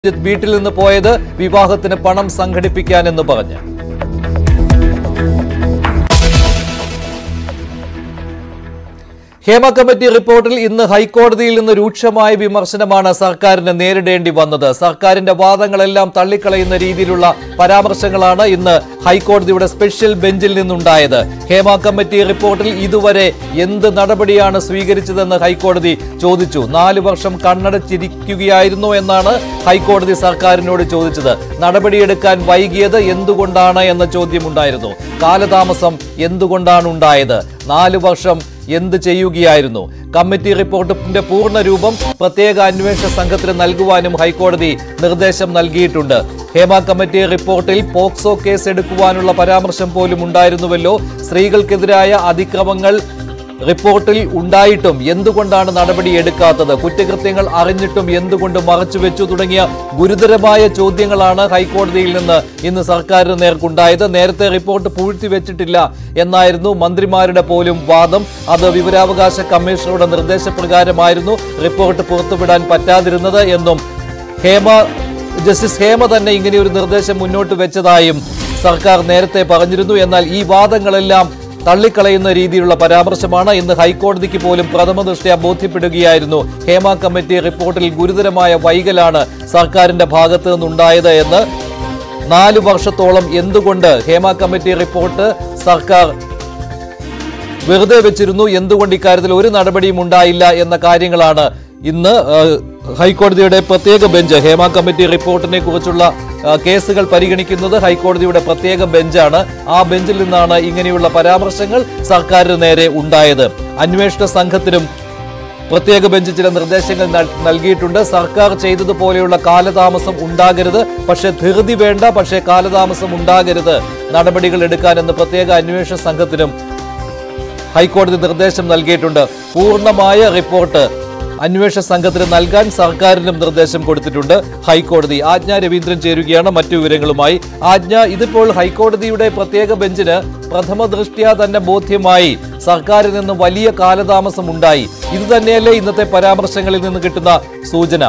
രഞ്ജിത്ത് വീട്ടിൽ നിന്ന് പോയത് വിവാഹത്തിന് പണം സംഘടിപ്പിക്കാനെന്ന് പറഞ്ഞ് ഹേമ കമ്മിറ്റി റിപ്പോർട്ടിൽ ഇന്ന് ഹൈക്കോടതിയിൽ നിന്ന് രൂക്ഷമായ വിമർശനമാണ് സർക്കാരിന് നേരിടേണ്ടി വന്നത് സർക്കാരിന്റെ വാദങ്ങളെല്ലാം തള്ളിക്കളയുന്ന രീതിയിലുള്ള പരാമർശങ്ങളാണ് ഇന്ന് ഹൈക്കോടതിയുടെ സ്പെഷ്യൽ ബെഞ്ചിൽ നിന്നുണ്ടായത് ഹേമ കമ്മിറ്റി റിപ്പോർട്ടിൽ ഇതുവരെ എന്ത് നടപടിയാണ് സ്വീകരിച്ചതെന്ന് ഹൈക്കോടതി ചോദിച്ചു നാല് വർഷം കണ്ണടച്ചിരിക്കുകയായിരുന്നു എന്നാണ് ഹൈക്കോടതി സർക്കാരിനോട് ചോദിച്ചത് നടപടിയെടുക്കാൻ വൈകിയത് എന്തുകൊണ്ടാണ് എന്ന ചോദ്യമുണ്ടായിരുന്നു കാലതാമസം എന്തുകൊണ്ടാണ് ഉണ്ടായത് നാല് വർഷം എന്ത് ചെയ്യുകയായിരുന്നു കമ്മിറ്റി റിപ്പോർട്ടിന്റെ പൂർണ്ണ രൂപം പ്രത്യേക അന്വേഷണ സംഘത്തിന് നൽകുവാനും ഹൈക്കോടതി നിർദ്ദേശം നൽകിയിട്ടുണ്ട് ഹേമ കമ്മിറ്റി റിപ്പോർട്ടിൽ പോക്സോ കേസ് എടുക്കുവാനുള്ള പരാമർശം പോലും ഉണ്ടായിരുന്നുവല്ലോ സ്ത്രീകൾക്കെതിരായ അതിക്രമങ്ങൾ റിപ്പോർട്ടിൽ ഉണ്ടായിട്ടും എന്തുകൊണ്ടാണ് നടപടി എടുക്കാത്തത് കുറ്റകൃത്യങ്ങൾ അറിഞ്ഞിട്ടും എന്തുകൊണ്ട് മറച്ചുവെച്ചു തുടങ്ങിയ ഗുരുതരമായ ചോദ്യങ്ങളാണ് ഹൈക്കോടതിയിൽ നിന്ന് ഇന്ന് സർക്കാരിന് നേർക്കുണ്ടായത് നേരത്തെ റിപ്പോർട്ട് പൂഴ്ത്തിവെച്ചിട്ടില്ല എന്നായിരുന്നു മന്ത്രിമാരുടെ പോലും വാദം അത് വിവരാവകാശ കമ്മീഷണറുടെ നിർദ്ദേശപ്രകാരമായിരുന്നു റിപ്പോർട്ട് പുറത്തുവിടാൻ പറ്റാതിരുന്നത് എന്നും ഹേമ ജസ്റ്റിസ് ഹേമ തന്നെ ഇങ്ങനെ ഒരു നിർദ്ദേശം മുന്നോട്ട് വെച്ചതായും സർക്കാർ നേരത്തെ പറഞ്ഞിരുന്നു എന്നാൽ ഈ വാദങ്ങളെല്ലാം തള്ളിക്കളയുന്ന രീതിയിലുള്ള പരാമർശമാണ് ഇന്ന് ഹൈക്കോടതിക്ക് പോലും പ്രഥമ ദൃഷ്ട്യാ ബോധ്യപ്പെടുകയായിരുന്നു ഹേമ കമ്മിറ്റി റിപ്പോർട്ടിൽ ഗുരുതരമായ വൈകലാണ് സർക്കാരിന്റെ ഭാഗത്ത് നിന്നുണ്ടായത് എന്ന് നാല് വർഷത്തോളം എന്തുകൊണ്ട് ഹേമ കമ്മിറ്റി റിപ്പോർട്ട് സർക്കാർ വെറുതെ വെച്ചിരുന്നു എന്തുകൊണ്ട് ഇക്കാര്യത്തിൽ ഒരു നടപടിയും ഉണ്ടായില്ല എന്ന കാര്യങ്ങളാണ് ഇന്ന് ഏഹ്, ഹൈക്കോടതിയുടെ പ്രത്യേക ബെഞ്ച് ഹേമ കമ്മിറ്റി റിപ്പോർട്ടിനെ കുറിച്ചുള്ള ഏഹ്, കേസുകൾ പരിഗണിക്കുന്നത് ഹൈക്കോടതിയുടെ പ്രത്യേക ബെഞ്ചാണ് ആ ബെഞ്ചിൽ നിന്നാണ് ഇങ്ങനെയുള്ള പരാമർശങ്ങൾ സർക്കാരിന് നേരെ ഉണ്ടായത് അന്വേഷണ സംഘത്തിനും പ്രത്യേക ബെഞ്ച് ചില നിർദ്ദേശങ്ങൾ നൽ- നൽകിയിട്ടുണ്ട് സർക്കാർ ചെയ്തതുപോലെയുള്ള കാലതാമസം ഉണ്ടാകരുത് പക്ഷേ ധൃതി വേണ്ട പക്ഷേ കാലതാമസം ഉണ്ടാകരുത് നടപടികൾ എടുക്കാനെന്ന് പ്രത്യേക അന്വേഷണ സംഘത്തിനും ഹൈക്കോടതി നിർദ്ദേശം നൽകിയിട്ടുണ്ട് പൂർണ്ണമായ റിപ്പോർട്ട് അന്വേഷണ സംഘത്തിന് നൽകാൻ സർക്കാരിനും നിർദ്ദേശം കൊടുത്തിട്ടുണ്ട് ഹൈക്കോടതി ആജ്ഞ രവീന്ദ്രൻ ചേരുകയാണ് മറ്റു വിവരങ്ങളുമായി ആജ്ഞ ഇതിപ്പോൾ ഹൈക്കോടതിയുടെ പ്രത്യേക ബെഞ്ചിന് പ്രഥമ ദൃഷ്ട്യാ തന്നെ ബോധ്യമായി സർക്കാരിൽ നിന്ന് വലിയ കാലതാമസം ഉണ്ടായി ഇത് തന്നെയല്ലേ ഇന്നത്തെ പരാമർശങ്ങളിൽ നിന്ന് കിട്ടുന്ന സൂചന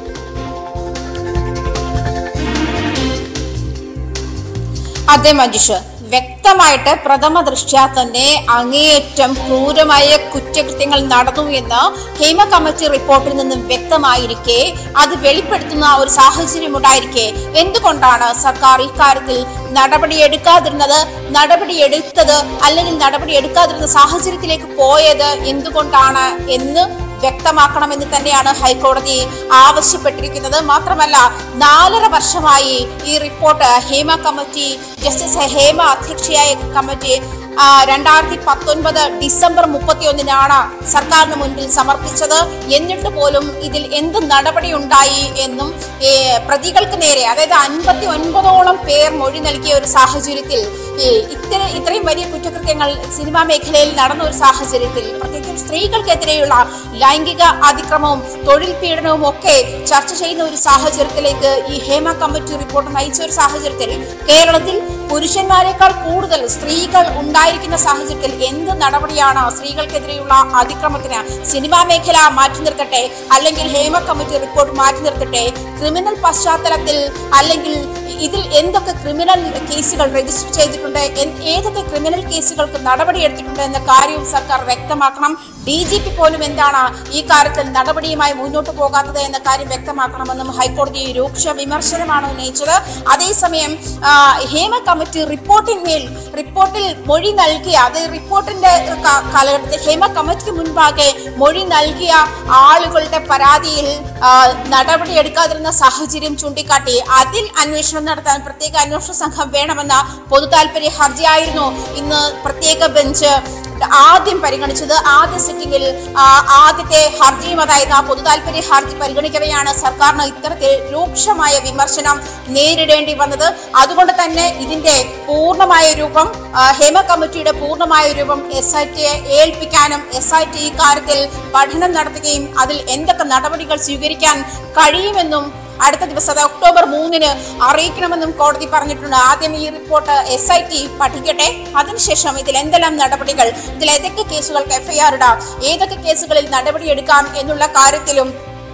അതെ മഞ്ജുഷ് വ്യക്തമായിട്ട് പ്രഥമ ദൃഷ്ട്യാ തന്നെ അങ്ങേയറ്റം ക്രൂരമായ കുറ്റകൃത്യങ്ങൾ നടന്നു എന്ന് ഹേമ കമ്മിറ്റി റിപ്പോർട്ടിൽ നിന്നും വ്യക്തമായിരിക്കെ അത് വെളിപ്പെടുത്തുന്ന ഒരു സാഹചര്യം ഉണ്ടായിരിക്കെ എന്തുകൊണ്ടാണ് സർക്കാർ ഇക്കാര്യത്തിൽ നടപടിയെടുക്കാതിരുന്നത് നടപടിയെടുത്തത് അല്ലെങ്കിൽ നടപടിയെടുക്കാതിരുന്ന സാഹചര്യത്തിലേക്ക് പോയത് എന്തുകൊണ്ടാണ് എന്ന് വ്യക്തമാക്കണമെന്ന് തന്നെയാണ് ഹൈക്കോടതി ആവശ്യപ്പെട്ടിരിക്കുന്നത് മാത്രമല്ല നാലര വർഷമായി ഈ report Hema committee justice Hema അധ്യക്ഷയായ കമ്മിറ്റി ആ, രണ്ടായിരത്തി പത്തൊൻപത് ഡിസംബർ മുപ്പത്തിയൊന്നിനാണ് സർക്കാരിന് മുൻപിൽ സമർപ്പിച്ചത് എന്നിട്ട് പോലും ഇതിൽ എന്ത് നടപടി ഉണ്ടായി എന്നും ഏ, പ്രതികൾക്ക് നേരെ അതായത് അൻപത്തി ഒൻപതോളം പേർ മൊഴി നൽകിയ ഒരു സാഹചര്യത്തിൽ ഈ ഇത്ര ഇത്രയും വലിയ കുറ്റകൃത്യങ്ങൾ സിനിമാ മേഖലയിൽ നടന്ന ഒരു സാഹചര്യത്തിൽ പ്രത്യേകിച്ചും സ്ത്രീകൾക്കെതിരെയുള്ള ലൈംഗിക അതിക്രമവും തൊഴിൽ പീഡനവും ഒക്കെ ചർച്ച ചെയ്യുന്ന ഒരു സാഹചര്യത്തിലേക്ക് ഈ ഹേമ കമ്മിറ്റി റിപ്പോർട്ട് നയിച്ച ഒരു സാഹചര്യത്തിൽ കേരളത്തിൽ പുരുഷന്മാരെക്കാൾ കൂടുതൽ സ്ത്രീകൾ ഉണ്ടായിരിക്കുന്ന സാഹചര്യത്തിൽ എന്ത് നടപടിയാണ് സ്ത്രീകൾക്കെതിരെയുള്ള അതിക്രമത്തിന് സിനിമാ മേഖല മാറ്റി നിർത്തട്ടെ അല്ലെങ്കിൽ ഹേമ കമ്മിറ്റി റിപ്പോർട്ട് മാറ്റി നിർത്തട്ടെ ക്രിമിനൽ പശ്ചാത്തലത്തിൽ അല്ലെങ്കിൽ ഇതിൽ എന്തൊക്കെ ക്രിമിനൽ കേസുകൾ രജിസ്റ്റർ ചെയ്തിട്ടുണ്ട് എൻ- ഏതൊക്കെ ക്രിമിനൽ കേസുകൾക്ക് നടപടിയെടുത്തിട്ടുണ്ട് എന്ന കാര്യവും സർക്കാർ വ്യക്തമാക്കണം ഡി ജി പി പോലും എന്താണ് ഈ കാര്യത്തിൽ നടപടിയുമായി മുന്നോട്ട് പോകാത്തത് എന്ന കാര്യം വ്യക്തമാക്കണമെന്നും ഹൈക്കോടതി രൂക്ഷ വിമർശനമാണ് ഉന്നയിച്ചത് അതേസമയം ആ, ഹേമ കമ്മിറ്റി റിപ്പോർട്ടിന്മേൽ റിപ്പോർട്ടിൽ മൊഴി നൽകിയ അത് റിപ്പോർട്ടിന്റെ ക- കാലഘട്ടത്തിൽ ഹേമ കമ്മിറ്റിക്ക് മുൻപാകെ മൊഴി നൽകിയ ആളുകളുടെ പരാതിയിൽ ആ, നടപടിയെടുക്കാതിരുന്ന സാഹചര്യം ചൂണ്ടിക്കാട്ടി അതിൽ അന്വേഷണം നടത്താൻ പ്രത്യേക അന്വേഷണ സംഘം വേണമെന്ന പൊതു താല്പര്യ ഹർജിയായിരുന്നു ഇന്ന് പ്രത്യേക ബെഞ്ച് ആദ്യം പരിഗണിച്ചത് ആദ്യ സിറ്റിംഗിൽ ആ, ആദ്യത്തെ ഹർജിയും അതായത് ആ പൊതു താല്പര്യ ഹർജി പരിഗണിക്കവെയാണ് സർക്കാരിന് ഇത്തരത്തിൽ രൂക്ഷമായ വിമർശനം നേരിടേണ്ടി വന്നത് അതുകൊണ്ട് തന്നെ ഇതിന്റെ പൂർണ്ണമായ രൂപം ആ, ഹേമ കമ്മിറ്റിയുടെ പൂർണ്ണമായ രൂപം എസ് ഐ ടിയെ ഏൽപ്പിക്കാനും എസ് ഐ ടി ഇക്കാര്യത്തിൽ പഠനം നടത്തുകയും അതിൽ എന്തൊക്കെ നടപടികൾ സ്വീകരിക്കാൻ കഴിയുമെന്നും അടുത്ത ദിവസം അത് ഒക്ടോബർ മൂന്നിന് അറിയിക്കണമെന്നും കോടതി പറഞ്ഞിട്ടുണ്ട് ആദ്യം ഈ റിപ്പോർട്ട് എസ് ഐ ടി പഠിക്കട്ടെ അതിനുശേഷം ഇതിൽ എന്തെല്ലാം നടപടികൾ ഇതിൽ ഏതൊക്കെ കേസുകൾക്ക് എഫ്ഐആർ ഇടാം ഏതൊക്കെ കേസുകളിൽ നടപടിയെടുക്കാം എന്നുള്ള കാര്യത്തിലും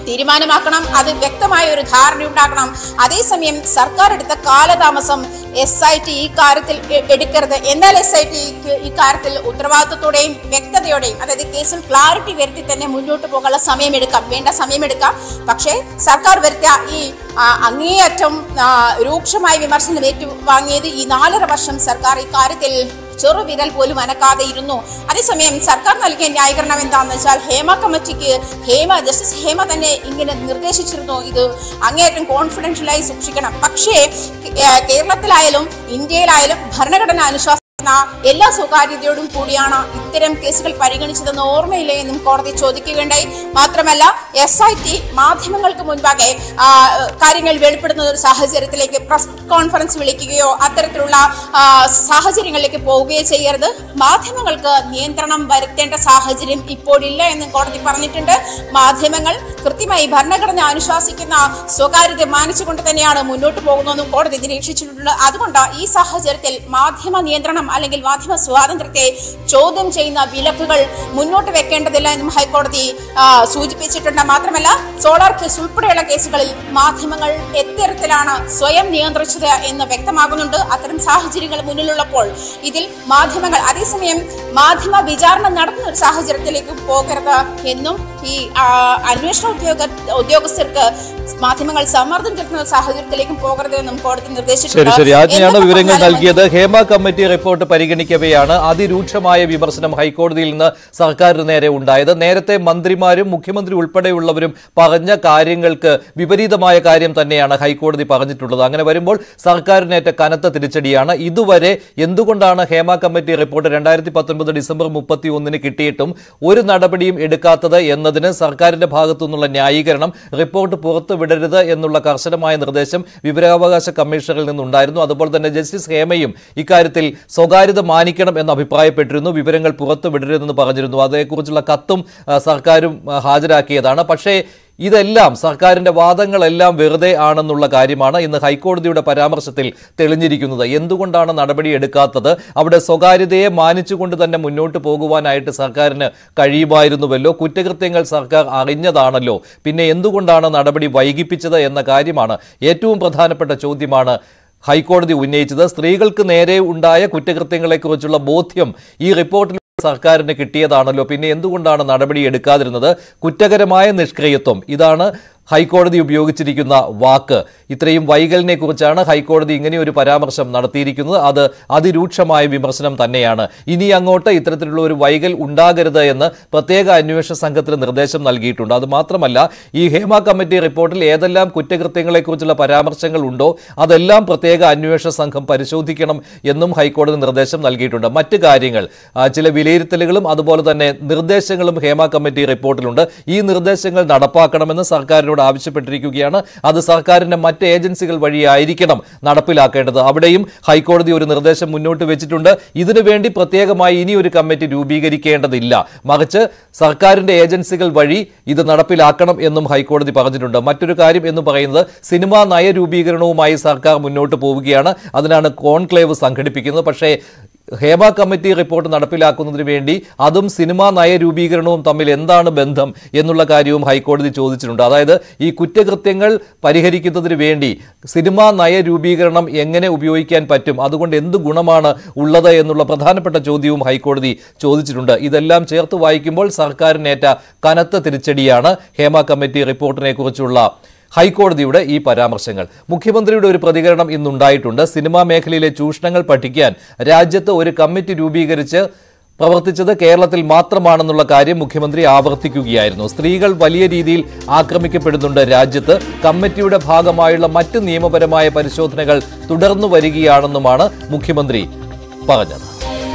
തീരുമാനമാക്കണം അത് വ്യക്തമായ ഒരു ധാരണ ഉണ്ടാക്കണം അതേസമയം സർക്കാർ എടുത്ത കാലതാമസം എസ് ഐ ടി ഈ കാര്യത്തിൽ എ- എടുക്കരുത് എന്നാൽ എസ് ഐ ടി ഈ കാര്യത്തിൽ ഉത്തരവാദിത്വത്തോടെയും വ്യക്തതയോടെയും അതായത് കേസിൽ ക്ലാരിറ്റി വരുത്തി തന്നെ മുന്നോട്ട് പോകാനുള്ള സമയമെടുക്കാം വേണ്ട സമയമെടുക്കാം പക്ഷേ സർക്കാർ വരുത്തിയ ഈ ആ, അങ്ങേയറ്റം ആ, രൂക്ഷമായ വിമർശനം ഏറ്റുവാങ്ങിയത് ഈ നാലര വർഷം സർക്കാർ ഈ കാര്യത്തിൽ ചെറുവിരൽ പോലും അനക്കാതെ ഇരുന്നു അതേസമയം സർക്കാർ നൽകിയ ന്യായീകരണം എന്താണെന്ന് വെച്ചാൽ ഹേമ കമ്മിറ്റിക്ക് ഹേമ ജസ്റ്റിസ് ഹേമ തന്നെ ഇങ്ങനെ നിർദ്ദേശിച്ചിരുന്നു ഇത് അങ്ങേയറ്റം കോൺഫിഡൻഷ്യലായി സൂക്ഷിക്കണം പക്ഷേ കേ- കേരളത്തിലായാലും ഇന്ത്യയിലായാലും ഭരണഘടന അനുശാസന എല്ലാ സ്വകാര്യതയോടും കൂടിയാണ് ഇത്തരം കേസുകൾ പരിഗണിച്ചതെന്ന് ഓർമ്മയില്ലേ എന്നും കോടതി ചോദിക്കുകയുണ്ടായി മാത്രമല്ല എസ് ഐ ടി മാധ്യമങ്ങൾക്ക് മുൻപാകെ ആ, കാര്യങ്ങൾ വെളിപ്പെടുന്ന ഒരു സാഹചര്യത്തിലേക്ക് പ്രസ് കോൺഫറൻസ് വിളിക്കുകയോ അത്തരത്തിലുള്ള ആ, സാഹചര്യങ്ങളിലേക്ക് പോവുകയോ ചെയ്യരുത് മാധ്യമങ്ങൾക്ക് നിയന്ത്രണം വരുത്തേണ്ട സാഹചര്യം ഇപ്പോഴില്ല എന്നും കോടതി പറഞ്ഞിട്ടുണ്ട് മാധ്യമങ്ങൾ കൃത്യമായി ഭരണഘടന അനുശാസിക്കുന്ന സ്വകാര്യത മാനിച്ചുകൊണ്ട് തന്നെയാണ് മുന്നോട്ട് പോകുന്നതെന്നും കോടതി നിരീക്ഷിച്ചിട്ടുണ്ട് അതുകൊണ്ട് ഈ സാഹചര്യത്തിൽ മാധ്യമ നിയന്ത്രണം അല്ലെങ്കിൽ മാധ്യമ സ്വാതന്ത്ര്യത്തെ ചോദ്യം ചെയ്യുന്ന വിലക്കുകൾ മുന്നോട്ട് വെക്കേണ്ടതില്ല എന്നും ഹൈക്കോടതി ആ, സൂചിപ്പിച്ചിട്ടുണ്ട് മാത്രമല്ല സോളാർ കേസ് ഉൾപ്പെടെയുള്ള കേസുകളിൽ മാധ്യമങ്ങൾ എത്തരത്തിലാണ് സ്വയം നിയന്ത്രിച്ചത് എന്ന് വ്യക്തമാകുന്നുണ്ട് അത്തരം സാഹചര്യങ്ങൾ മുന്നിലുള്ളപ്പോൾ ഇതിൽ മാധ്യമങ്ങൾ അതേസമയം മാധ്യമ വിചാരണ നടത്തുന്ന ഒരു സാഹചര്യത്തിലേക്ക് പോകരുത് എന്നും ഈ ആ, അന്വേഷണ ഉദ്യോഗ ഉദ്യോഗസ്ഥർക്ക് മാധ്യമങ്ങൾ സമ്മർദ്ദം ചെലുത്തുന്ന ഒരു സാഹചര്യത്തിലേക്കും പോകരുത് എന്നും കോടതി ശരി നിർദ്ദേശിച്ചിട്ടുണ്ട് ശരി ആജ്ഞയാണ് എന്തൊക്കെ വിവരങ്ങൾ പറഞ്ഞാലും നൽകിയത് ഹേമ കമ്മിറ്റി റിപ്പോർട്ട് പരിഗണിക്കവെയാണ് അതിരൂക്ഷമായ വിമർശനം ഹൈക്കോടതിയിൽ നിന്ന് സർക്കാരിന് നേരെ ഉണ്ടായത് നേരത്തെ മന്ത്രിമാരും മുഖ്യമന്ത്രി ഉൾപ്പെടെയുള്ളവരും പറഞ്ഞ കാര്യങ്ങൾക്ക് വിപരീതമായ കാര്യം തന്നെയാണ് ഹൈക്കോടതി പറഞ്ഞിട്ടുള്ളത് അങ്ങനെ വരുമ്പോൾ സർക്കാരിനേറ്റ കനത്ത തിരിച്ചടിയാണ് ഇതുവരെ എന്തുകൊണ്ടാണ് ഹേമ കമ്മിറ്റി റിപ്പോർട്ട് രണ്ടായിരത്തി പത്തൊൻപത് ഡിസംബർ മുപ്പത്തി ഒന്നിന് കിട്ടിയിട്ടും ഒരു നടപടിയും എടുക്കാത്തത് എന്നതിന് സർക്കാരിന്റെ ഭാഗത്തു നിന്നുള്ള ന്യായീകരണം റിപ്പോർട്ട് പുറത്തുവിടരുത് എന്നുള്ള കർശനമായ നിർദ്ദേശം വിവരാവകാശ കമ്മീഷണറിൽ നിന്നുണ്ടായിരുന്നു അതുപോലെ തന്നെ ജസ്റ്റിസ് ഹേമയും ഇക്കാര്യത്തിൽ സ്വകാര്യത മാനിക്കണം എന്ന് അഭിപ്രായപ്പെട്ടിരുന്നു വിവരങ്ങൾ പുറത്തുവിടരുതെന്ന് പറഞ്ഞിരുന്നു അതേക്കുറിച്ചുള്ള കത്തും ആ, സർക്കാരും ആ, ഹാജരാക്കിയതാണ് പക്ഷേ ഇതെല്ലാം സർക്കാരിന്റെ വാദങ്ങളെല്ലാം വെറുതെ ആണെന്നുള്ള കാര്യമാണ് ഇന്ന് ഹൈക്കോടതിയുടെ പരാമർശത്തിൽ തെളിഞ്ഞിരിക്കുന്നത് എന്തുകൊണ്ടാണ് നടപടി എടുക്കാത്തത് അവിടെ സ്വകാര്യതയെ മാനിച്ചുകൊണ്ട് തന്നെ മുന്നോട്ട് പോകുവാനായിട്ട് സർക്കാരിന് കഴിയുമായിരുന്നുവല്ലോ കുറ്റകൃത്യങ്ങൾ സർക്കാർ അറിഞ്ഞതാണല്ലോ പിന്നെ എന്തുകൊണ്ടാണ് നടപടി വൈകിപ്പിച്ചത് എന്ന കാര്യമാണ് ഏറ്റവും പ്രധാനപ്പെട്ട ചോദ്യമാണ് ഹൈക്കോടതി ഉന്നയിച്ചത് സ്ത്രീകൾക്ക് നേരെ ഉണ്ടായ കുറ്റകൃത്യങ്ങളെക്കുറിച്ചുള്ള ബോധ്യം ഈ റിപ്പോർട്ടിൽ സർക്കാരിന് കിട്ടിയതാണല്ലോ പിന്നെ എന്തുകൊണ്ടാണ് നടപടി എടുക്കാതിരുന്നത് കുറ്റകരമായ നിഷ്ക്രിയത്വം ഇതാണ് ഹൈക്കോടതി ഉപയോഗിച്ചിരിക്കുന്ന വാക്ക് ഇത്രയും വൈകലിനെ കുറിച്ചാണ് ഹൈക്കോടതി ഇങ്ങനെ ഒരു പരാമർശം നടത്തിയിരിക്കുന്നത് അത് അതിരൂക്ഷമായ വിമർശനം തന്നെയാണ് ഇനി അങ്ങോട്ട് ഇത്തരത്തിലുള്ള ഒരു വൈകൽ ഉണ്ടാകരുത് എന്ന് പ്രത്യേക അന്വേഷണ സംഘത്തിന് നിർദ്ദേശം നൽകിയിട്ടുണ്ട് അത് മാത്രമല്ല ഈ ഹേമ കമ്മിറ്റി റിപ്പോർട്ടിൽ ഏതെല്ലാം കുറ്റകൃത്യങ്ങളെക്കുറിച്ചുള്ള പരാമർശങ്ങൾ ഉണ്ടോ അതെല്ലാം പ്രത്യേക അന്വേഷണ സംഘം പരിശോധിക്കണം എന്നും ഹൈക്കോടതി നിർദ്ദേശം നൽകിയിട്ടുണ്ട് മറ്റ് കാര്യങ്ങൾ ആ, ചില വിലയിരുത്തലുകളും അതുപോലെ തന്നെ നിർദ്ദേശങ്ങളും ഹേമ കമ്മിറ്റി റിപ്പോർട്ടിലുണ്ട് ഈ നിർദ്ദേശങ്ങൾ നടപ്പാക്കണമെന്ന് സർക്കാരിനോട് ആവശ്യപ്പെട്ടിരിക്കുകയാണ് അത് സർക്കാരിന്റെ മറ്റ് ഏജൻസികൾ വഴിയായിരിക്കണം നടപ്പിലാക്കേണ്ടത് അവിടെയും ഹൈക്കോടതി ഒരു നിർദ്ദേശം മുന്നോട്ട് വെച്ചിട്ടുണ്ട് ഇതിനു വേണ്ടി പ്രത്യേകമായി ഇനി ഒരു കമ്മിറ്റി രൂപീകരിക്കേണ്ടതില്ല മറിച്ച് സർക്കാരിന്റെ ഏജൻസികൾ വഴി ഇത് നടപ്പിലാക്കണം എന്നും ഹൈക്കോടതി പറഞ്ഞിട്ടുണ്ട് മറ്റൊരു കാര്യം എന്ന് പറയുന്നത് സിനിമാ നയരൂപീകരണവുമായി സർക്കാർ മുന്നോട്ട് പോവുകയാണ് അതിനാണ് കോൺക്ലേവ് സംഘടിപ്പിക്കുന്നത് പക്ഷേ ഹേമ കമ്മിറ്റി റിപ്പോർട്ട് നടപ്പിലാക്കുന്നതിന് വേണ്ടി അതും സിനിമാ നയരൂപീകരണവും തമ്മിൽ എന്താണ് ബന്ധം എന്നുള്ള കാര്യവും ഹൈക്കോടതി ചോദിച്ചിട്ടുണ്ട് അതായത് ഈ കുറ്റകൃത്യങ്ങൾ പരിഹരിക്കുന്നതിന് വേണ്ടി സിനിമാ നയരൂപീകരണം എങ്ങനെ ഉപയോഗിക്കാൻ പറ്റും അതുകൊണ്ട് എന്ത് ഗുണമാണ് ഉള്ളത് എന്നുള്ള പ്രധാനപ്പെട്ട ചോദ്യവും ഹൈക്കോടതി ചോദിച്ചിട്ടുണ്ട് ഇതെല്ലാം ചേർത്ത് വായിക്കുമ്പോൾ സർക്കാരിനേറ്റ കനത്ത തിരിച്ചടിയാണ് ഹേമ കമ്മിറ്റി റിപ്പോർട്ടിനെ കുറിച്ചുള്ള ഹൈക്കോടതിയുടെ ഈ പരാമർശങ്ങൾ മുഖ്യമന്ത്രിയുടെ ഒരു പ്രതികരണം ഇന്നുണ്ടായിട്ടുണ്ട് സിനിമാ മേഖലയിലെ ചൂഷണങ്ങൾ പഠിക്കാൻ രാജ്യത്ത് ഒരു കമ്മിറ്റി രൂപീകരിച്ച് പ്രവർത്തിച്ചത് കേരളത്തിൽ മാത്രമാണെന്നുള്ള കാര്യം മുഖ്യമന്ത്രി ആവർത്തിക്കുകയായിരുന്നു സ്ത്രീകൾ വലിയ രീതിയിൽ ആക്രമിക്കപ്പെടുന്നുണ്ട് രാജ്യത്ത് കമ്മിറ്റിയുടെ ഭാഗമായുള്ള മറ്റ് നിയമപരമായ പരിശോധനകൾ തുടർന്നു വരികയാണെന്നുമാണ് മുഖ്യമന്ത്രി പറഞ്ഞത്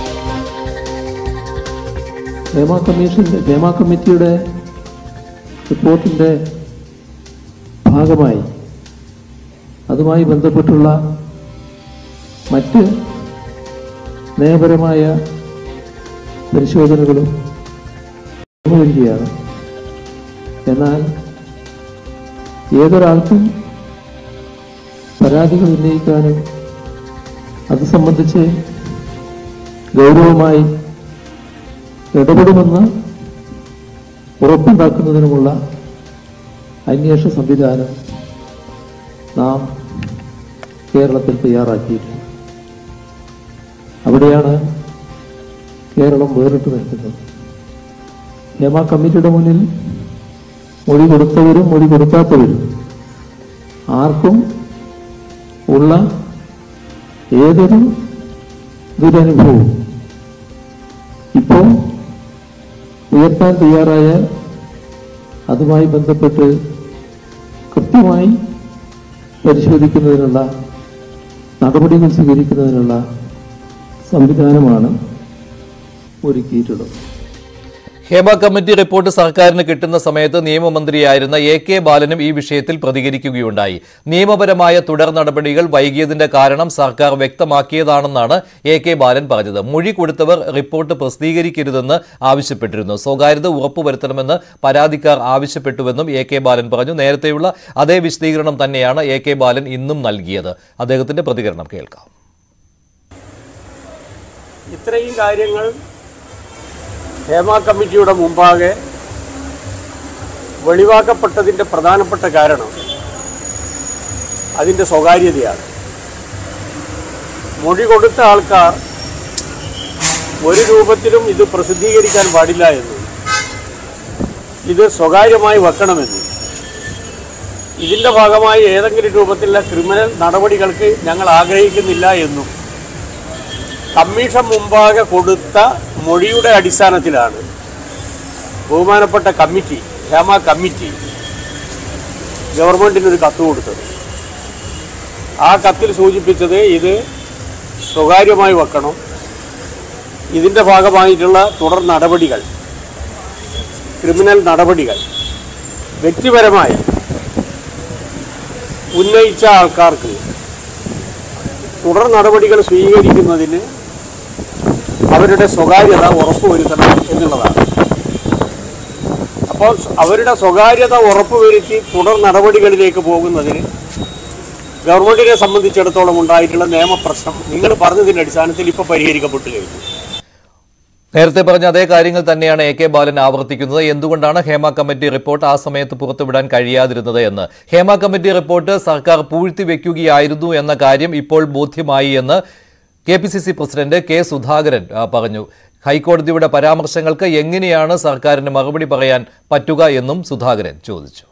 ഹേമ കമ്മീഷന്റെ ഹേമ കമ്മിറ്റിയുടെ റിപ്പോർട്ടിന്റെ ഭാഗമായി അതുമായി ബന്ധപ്പെട്ടുള്ള മറ്റ് നയപരമായ പരിശോധനകളും വരികയാണ് എന്നാൽ ഏതൊരാൾക്കും പരാതികൾ ഉന്നയിക്കാനും അത് സംബന്ധിച്ച് ഗൗരവമായി ഇടപെടുമെന്ന് ഉറപ്പുണ്ടാക്കുന്നതിനുമുള്ള അന്വേഷണ സംവിധാനം നാം കേരളത്തിൽ തയ്യാറാക്കിയിട്ടുണ്ട് അവിടെയാണ് കേരളം വേറിട്ട് നിൽക്കുന്നത് ഹേമ കമ്മിറ്റിയുടെ മുന്നിൽ മൊഴി കൊടുത്തവരും മൊഴി കൊടുക്കാത്തവരും ആർക്കും ഉള്ള ഏതൊരു ദുരനുഭവവും ഇപ്പോൾ ഉയർത്താൻ തയ്യാറായാൽ അതുമായി ബന്ധപ്പെട്ട് കൃത്യമായി പരിശോധിക്കുന്നതിനുള്ള നടപടികൾ സ്വീകരിക്കുന്നതിനുള്ള സംവിധാനമാണ് ഒരുക്കിയിട്ടുള്ളത് ഹേമ കമ്മിറ്റി റിപ്പോർട്ട് സർക്കാരിന് കിട്ടുന്ന സമയത്ത് നിയമമന്ത്രിയായിരുന്ന എ കെ ബാലനും ഈ വിഷയത്തിൽ പ്രതികരിക്കുകയുണ്ടായി നിയമപരമായ തുടർ നടപടികൾ വൈകിയതിന്റെ കാരണം സർക്കാർ വ്യക്തമാക്കിയതാണെന്നാണ് എ കെ ബാലൻ പറഞ്ഞത് മൊഴി കൊടുത്തവർ റിപ്പോർട്ട് പ്രസിദ്ധീകരിക്കരുതെന്ന് ആവശ്യപ്പെട്ടിരുന്നു സ്വകാര്യത ഉറപ്പുവരുത്തണമെന്ന് പരാതിക്കാർ ആവശ്യപ്പെട്ടുവെന്നും എ കെ ബാലൻ പറഞ്ഞു നേരത്തെയുള്ള അതേ വിശദീകരണം തന്നെയാണ് എ കെ ബാലൻ ഇന്നും നൽകിയത് അദ്ദേഹത്തിന്റെ പ്രതികരണം കേൾക്കാം ഇത്രയും കാര്യങ്ങൾ ഹേമ കമ്മിറ്റിയുടെ മുമ്പാകെ വെളിവാക്കപ്പെട്ടതിൻ്റെ പ്രധാനപ്പെട്ട കാരണം അതിൻ്റെ സ്വകാര്യതയാണ് മൊഴി കൊടുത്ത ആൾക്കാർ ഒരു രൂപത്തിലും ഇത് പ്രസിദ്ധീകരിക്കാൻ പാടില്ല എന്നും ഇത് സ്വകാര്യമായി വെക്കണമെന്നും ഇതിൻ്റെ ഭാഗമായി ഏതെങ്കിലും രൂപത്തിലുള്ള ക്രിമിനൽ നടപടികൾക്ക് ഞങ്ങൾ ആഗ്രഹിക്കുന്നില്ല എന്നും കമ്മീഷൻ മുമ്പാകെ കൊടുത്ത മൊഴിയുടെ അടിസ്ഥാനത്തിലാണ് ബഹുമാനപ്പെട്ട കമ്മിറ്റി ഹേമ കമ്മിറ്റി ഗവൺമെന്റിന് ഒരു കത്ത് കൊടുത്തത് ആ കത്തിൽ സൂചിപ്പിച്ചത് ഇത് സ്വകാര്യമായി വെക്കണം ഇതിൻ്റെ ഭാഗമായിട്ടുള്ള തുടർ നടപടികൾ ക്രിമിനൽ നടപടികൾ വ്യക്തിപരമായി ഉന്നയിച്ച ആൾക്കാർക്ക് തുടർ നടപടികൾ സ്വീകരിക്കുന്നതിന് അവരുടെ സ്വകാര്യത ഉറപ്പുവരുത്തണം എന്നുള്ളതാണ് അപ്പോൾ അവരുടെ സ്വകാര്യത ഉറപ്പുവരുത്തി തുടർ നടപടികളിലേക്ക് പോകുന്നതിന് ഗവൺമെന്റിനെ സംബന്ധിച്ചിടത്തോളം ഉണ്ടായിട്ടുള്ള നിയമപ്രശ്നം നിങ്ങൾ പറഞ്ഞതിന്റെ അടിസ്ഥാനത്തിൽ ഇപ്പോൾ പരിഹരിക്കപ്പെട്ടു കഴിഞ്ഞു നേരത്തെ പറഞ്ഞ അതേ കാര്യങ്ങൾ തന്നെയാണ് എ കെ ബാലൻ ആവർത്തിക്കുന്നത് എന്തുകൊണ്ടാണ് ഹേമ കമ്മിറ്റി റിപ്പോർട്ട് ആ സമയത്ത് പുറത്തുവിടാൻ കഴിയാതിരുന്നത് എന്ന് ഹേമ കമ്മിറ്റി റിപ്പോർട്ട് സർക്കാർ പൂഴ്ത്തിവെക്കുകയായിരുന്നു എന്ന കാര്യം ഇപ്പോൾ ബോധ്യമായി എന്ന് K P C C president K Sudhakaran ആ, പറഞ്ഞു ഹൈക്കോടതിയുടെ പരാമർശങ്ങൾക്ക് എങ്ങനെയാണ് സർക്കാരിന് മറുപടി പറയാൻ പറ്റുക എന്നും സുധാകരൻ ചോദിച്ചു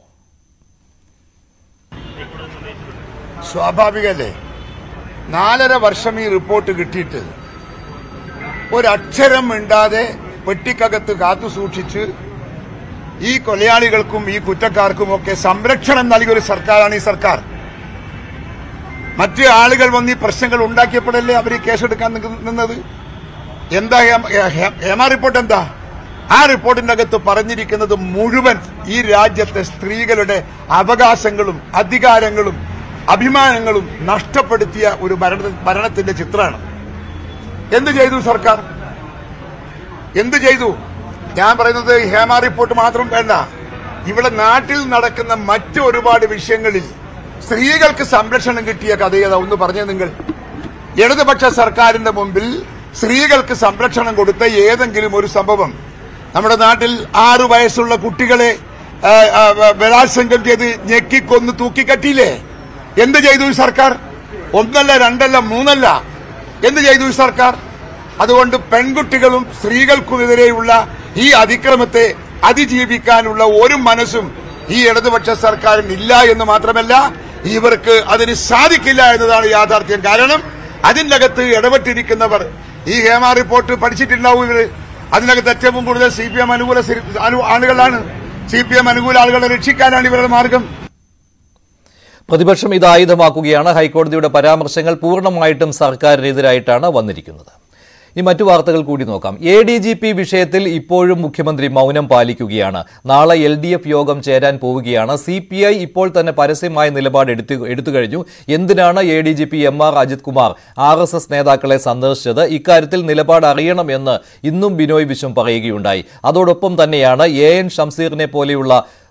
സ്വാഭാവികല്ലേ നാലര വർഷം ഈ റിപ്പോർട്ട് കിട്ടിയിട്ട് ഒരക്ഷരം മിണ്ടാതെ പെട്ടിക്കകത്ത് കാത്തു സൂക്ഷിച്ച് ഈ കൊലയാളികൾക്കും ഈ കുറ്റക്കാർക്കുമൊക്കെ സംരക്ഷണം നൽകിയ ഒരു സർക്കാരാണ് ഈ സർക്കാർ മറ്റു ആളുകൾ വന്ന് ഈ പ്രശ്നങ്ങൾ ഉണ്ടാക്കിയപ്പോഴല്ലേ അവർ ഈ കേസെടുക്കാൻ നിക്ക- നിന്നത് എന്താ ഹേമ- ഹേ- ഹേമ റിപ്പോർട്ട് എന്താ ആ റിപ്പോർട്ടിന്റെ അകത്ത് പറഞ്ഞിരിക്കുന്നത് മുഴുവൻ ഈ രാജ്യത്തെ സ്ത്രീകളുടെ അവകാശങ്ങളും അധികാരങ്ങളും അഭിമാനങ്ങളും നഷ്ടപ്പെടുത്തിയ ഒരു ഭരണ ഭരണത്തിന്റെ ചിത്രമാണ് എന്ത് ചെയ്തു സർക്കാർ എന്ത് ചെയ്തു ഞാൻ പറയുന്നത് ഹേമ റിപ്പോർട്ട് മാത്രം വേണ്ട ഇവിടെ നാട്ടിൽ നടക്കുന്ന മറ്റു ഒരുപാട് വിഷയങ്ങളിൽ സ്ത്രീകൾക്ക് സംരക്ഷണം കിട്ടിയ കഥയത ഒന്ന് പറഞ്ഞു നിങ്ങൾ ഇടതുപക്ഷ സർക്കാരിന്റെ മുമ്പിൽ സ്ത്രീകൾക്ക് സംരക്ഷണം കൊടുത്ത ഏതെങ്കിലും ഒരു സംഭവം നമ്മുടെ നാട്ടിൽ ആറു വയസ്സുള്ള കുട്ടികളെ ആ, ആ, ബലാത്സംഗം ചെയ്ത് ഞെക്കിക്കൊന്ന് തൂക്കിക്കട്ടിയില്ലേ എന്ത് ചെയ്തു ഈ സർക്കാർ ഒന്നല്ല രണ്ടല്ല മൂന്നല്ല എന്ത് ചെയ്തു ഈ സർക്കാർ അതുകൊണ്ട് പെൺകുട്ടികളും സ്ത്രീകൾക്കുമെതിരെയുള്ള ഈ അതിക്രമത്തെ അതിജീവിക്കാനുള്ള ഒരു മനസ്സും ഈ ഇടതുപക്ഷ സർക്കാരിന് ഇല്ല എന്ന് മാത്രമല്ല ഇവർക്ക് അതിന് സാധിക്കില്ല എന്നതാണ് യാഥാർത്ഥ്യം കാരണം അതിന്റെ അകത്ത് ഇടപെട്ടിരിക്കുന്നവർ ഈ ഹേമ റിപ്പോർട്ട് പഠിച്ചിട്ടുണ്ടാവും ഇവര് അതിനകത്ത് ഏറ്റവും കൂടുതൽ സി പി എം അനുകൂല സി- അനു- ആളുകളാണ് സി പി എം അനുകൂല ആളുകളെ രക്ഷിക്കാനാണ് ഇവരുടെ മാർഗം പ്രതിപക്ഷം ഇത് ആയുധമാക്കുകയാണ് ഹൈക്കോടതിയുടെ പരാമർശങ്ങൾ പൂർണ്ണമായിട്ടും സർക്കാരിനെതിരായിട്ടാണ് വന്നിരിക്കുന്നത് ഇനി മറ്റു വാർത്തകൾ കൂടി നോക്കാം എ ഡി ജി പി വിഷയത്തിൽ ഇപ്പോഴും മുഖ്യമന്ത്രി മൗനം പാലിക്കുകയാണ് നാളെ എൽ ഡി എഫ് യോഗം ചേരാൻ പോവുകയാണ് സി പി ഐ ഇപ്പോൾ തന്നെ പരസ്യമായ നിലപാട് എടുത്തു എടുത്തു കഴിഞ്ഞു എന്തിനാണ് A D G P M R Ajith Kumar R S S നേതാക്കളെ സന്ദർശിച്ചത് ഇക്കാര്യത്തിൽ നിലപാട് അറിയണം എന്ന് ഇന്നും ബിനോയ് വിശ്വം പറയുകയുണ്ടായി അതോടൊപ്പം തന്നെയാണ് എ എൻ ഷംസീറിനെ പോലെയുള്ള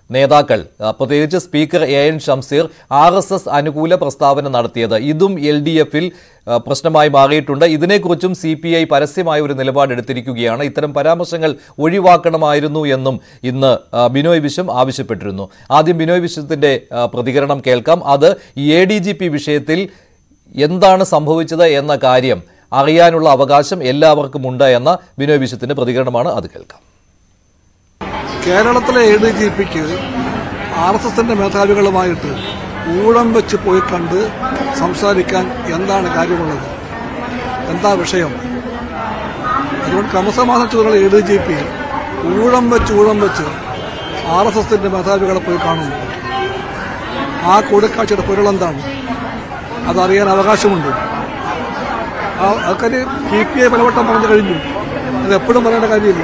നേതാക്കൾ ആ, പ്രത്യേകിച്ച് speaker A N Shamseer R S S അനുകൂല പ്രസ്താവന നടത്തിയത് ഇതും എൽ ഡി എഫിൽ പ്രശ്നമായി മാറിയിട്ടുണ്ട് ഇതിനെക്കുറിച്ചും സി പി ഐ പരസ്യമായ ഒരു നിലപാടെടുത്തിരിക്കുകയാണ് ഇത്തരം പരാമർശങ്ങൾ ഒഴിവാക്കണമായിരുന്നു എന്നും ഇന്ന് ആ, ബിനോയ് വിശ്വം ആവശ്യപ്പെട്ടിരുന്നു ആദ്യം ബിനോയ് വിശ്വത്തിന്റെ ആ, പ്രതികരണം കേൾക്കാം അത് എ ഡി ജി പി വിഷയത്തിൽ എന്താണ് സംഭവിച്ചത് എന്ന കാര്യം അറിയാനുള്ള അവകാശം എല്ലാവർക്കും ഉണ്ട് എന്ന ബിനോയ് വിശ്വത്തിന്റെ പ്രതികരണമാണ് അത് കേൾക്കാം കേരളത്തിലെ എ ഡി ജി പിക്ക് ആർ എസ് എസിന്റെ മേധാവികളുമായിട്ട് ഊഴം വെച്ച് പോയി കണ്ട് സംസാരിക്കാൻ എന്താണ് കാര്യമുള്ളത് എന്താ വിഷയം അതുകൊണ്ട് ക്രമസമാധാന ചുമതല എ ഡി ജി പി ഊഴം വെച്ച് ഊഴം വെച്ച് ആർ എസ് എസിന്റെ മേധാവികളെ പോയി കാണുന്നു ആ കൂടിക്കാഴ്ചയുടെ പൊരുളെന്താണ് അതറിയാൻ അവകാശമുണ്ട് ആ അതൊക്കെ പി പി ഐ പലവട്ടം പറഞ്ഞു കഴിഞ്ഞു അത് എപ്പോഴും പറയേണ്ട കാര്യമില്ല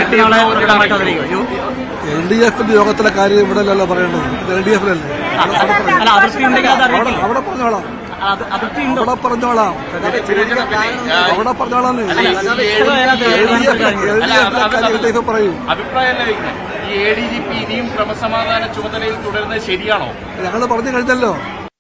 എൽ ഡി എഫിന്റെ യോഗത്തിലെ കാര്യം ഇവിടെ അല്ലല്ലോ പറയേണ്ടത് ഇത് എൽ ഡി എഫിലല്ലേ അല്ല അതിർത്തി ഉണ്ടെങ്കിൽ അത് അവിടെ അറിയിക്കില്ല അവിടെ പറഞ്ഞോളാം അത് അതിർത്തി ഉണ്ടോ അവിടെ പറഞ്ഞോളാം അവിടെ പറഞ്ഞോളാം എൽ ഡി എഫ് പറയൂ അഭിപ്രായമല്ല വയ്ക്കുന്നത് ഈ എ ഡി ജി പി ഇനിയും ക്രമസമാധാന ചുമതലയിൽ തുടരുന്നത് ശരിയാണോ ഞങ്ങൾ പറഞ്ഞു കഴിഞ്ഞല്ലോ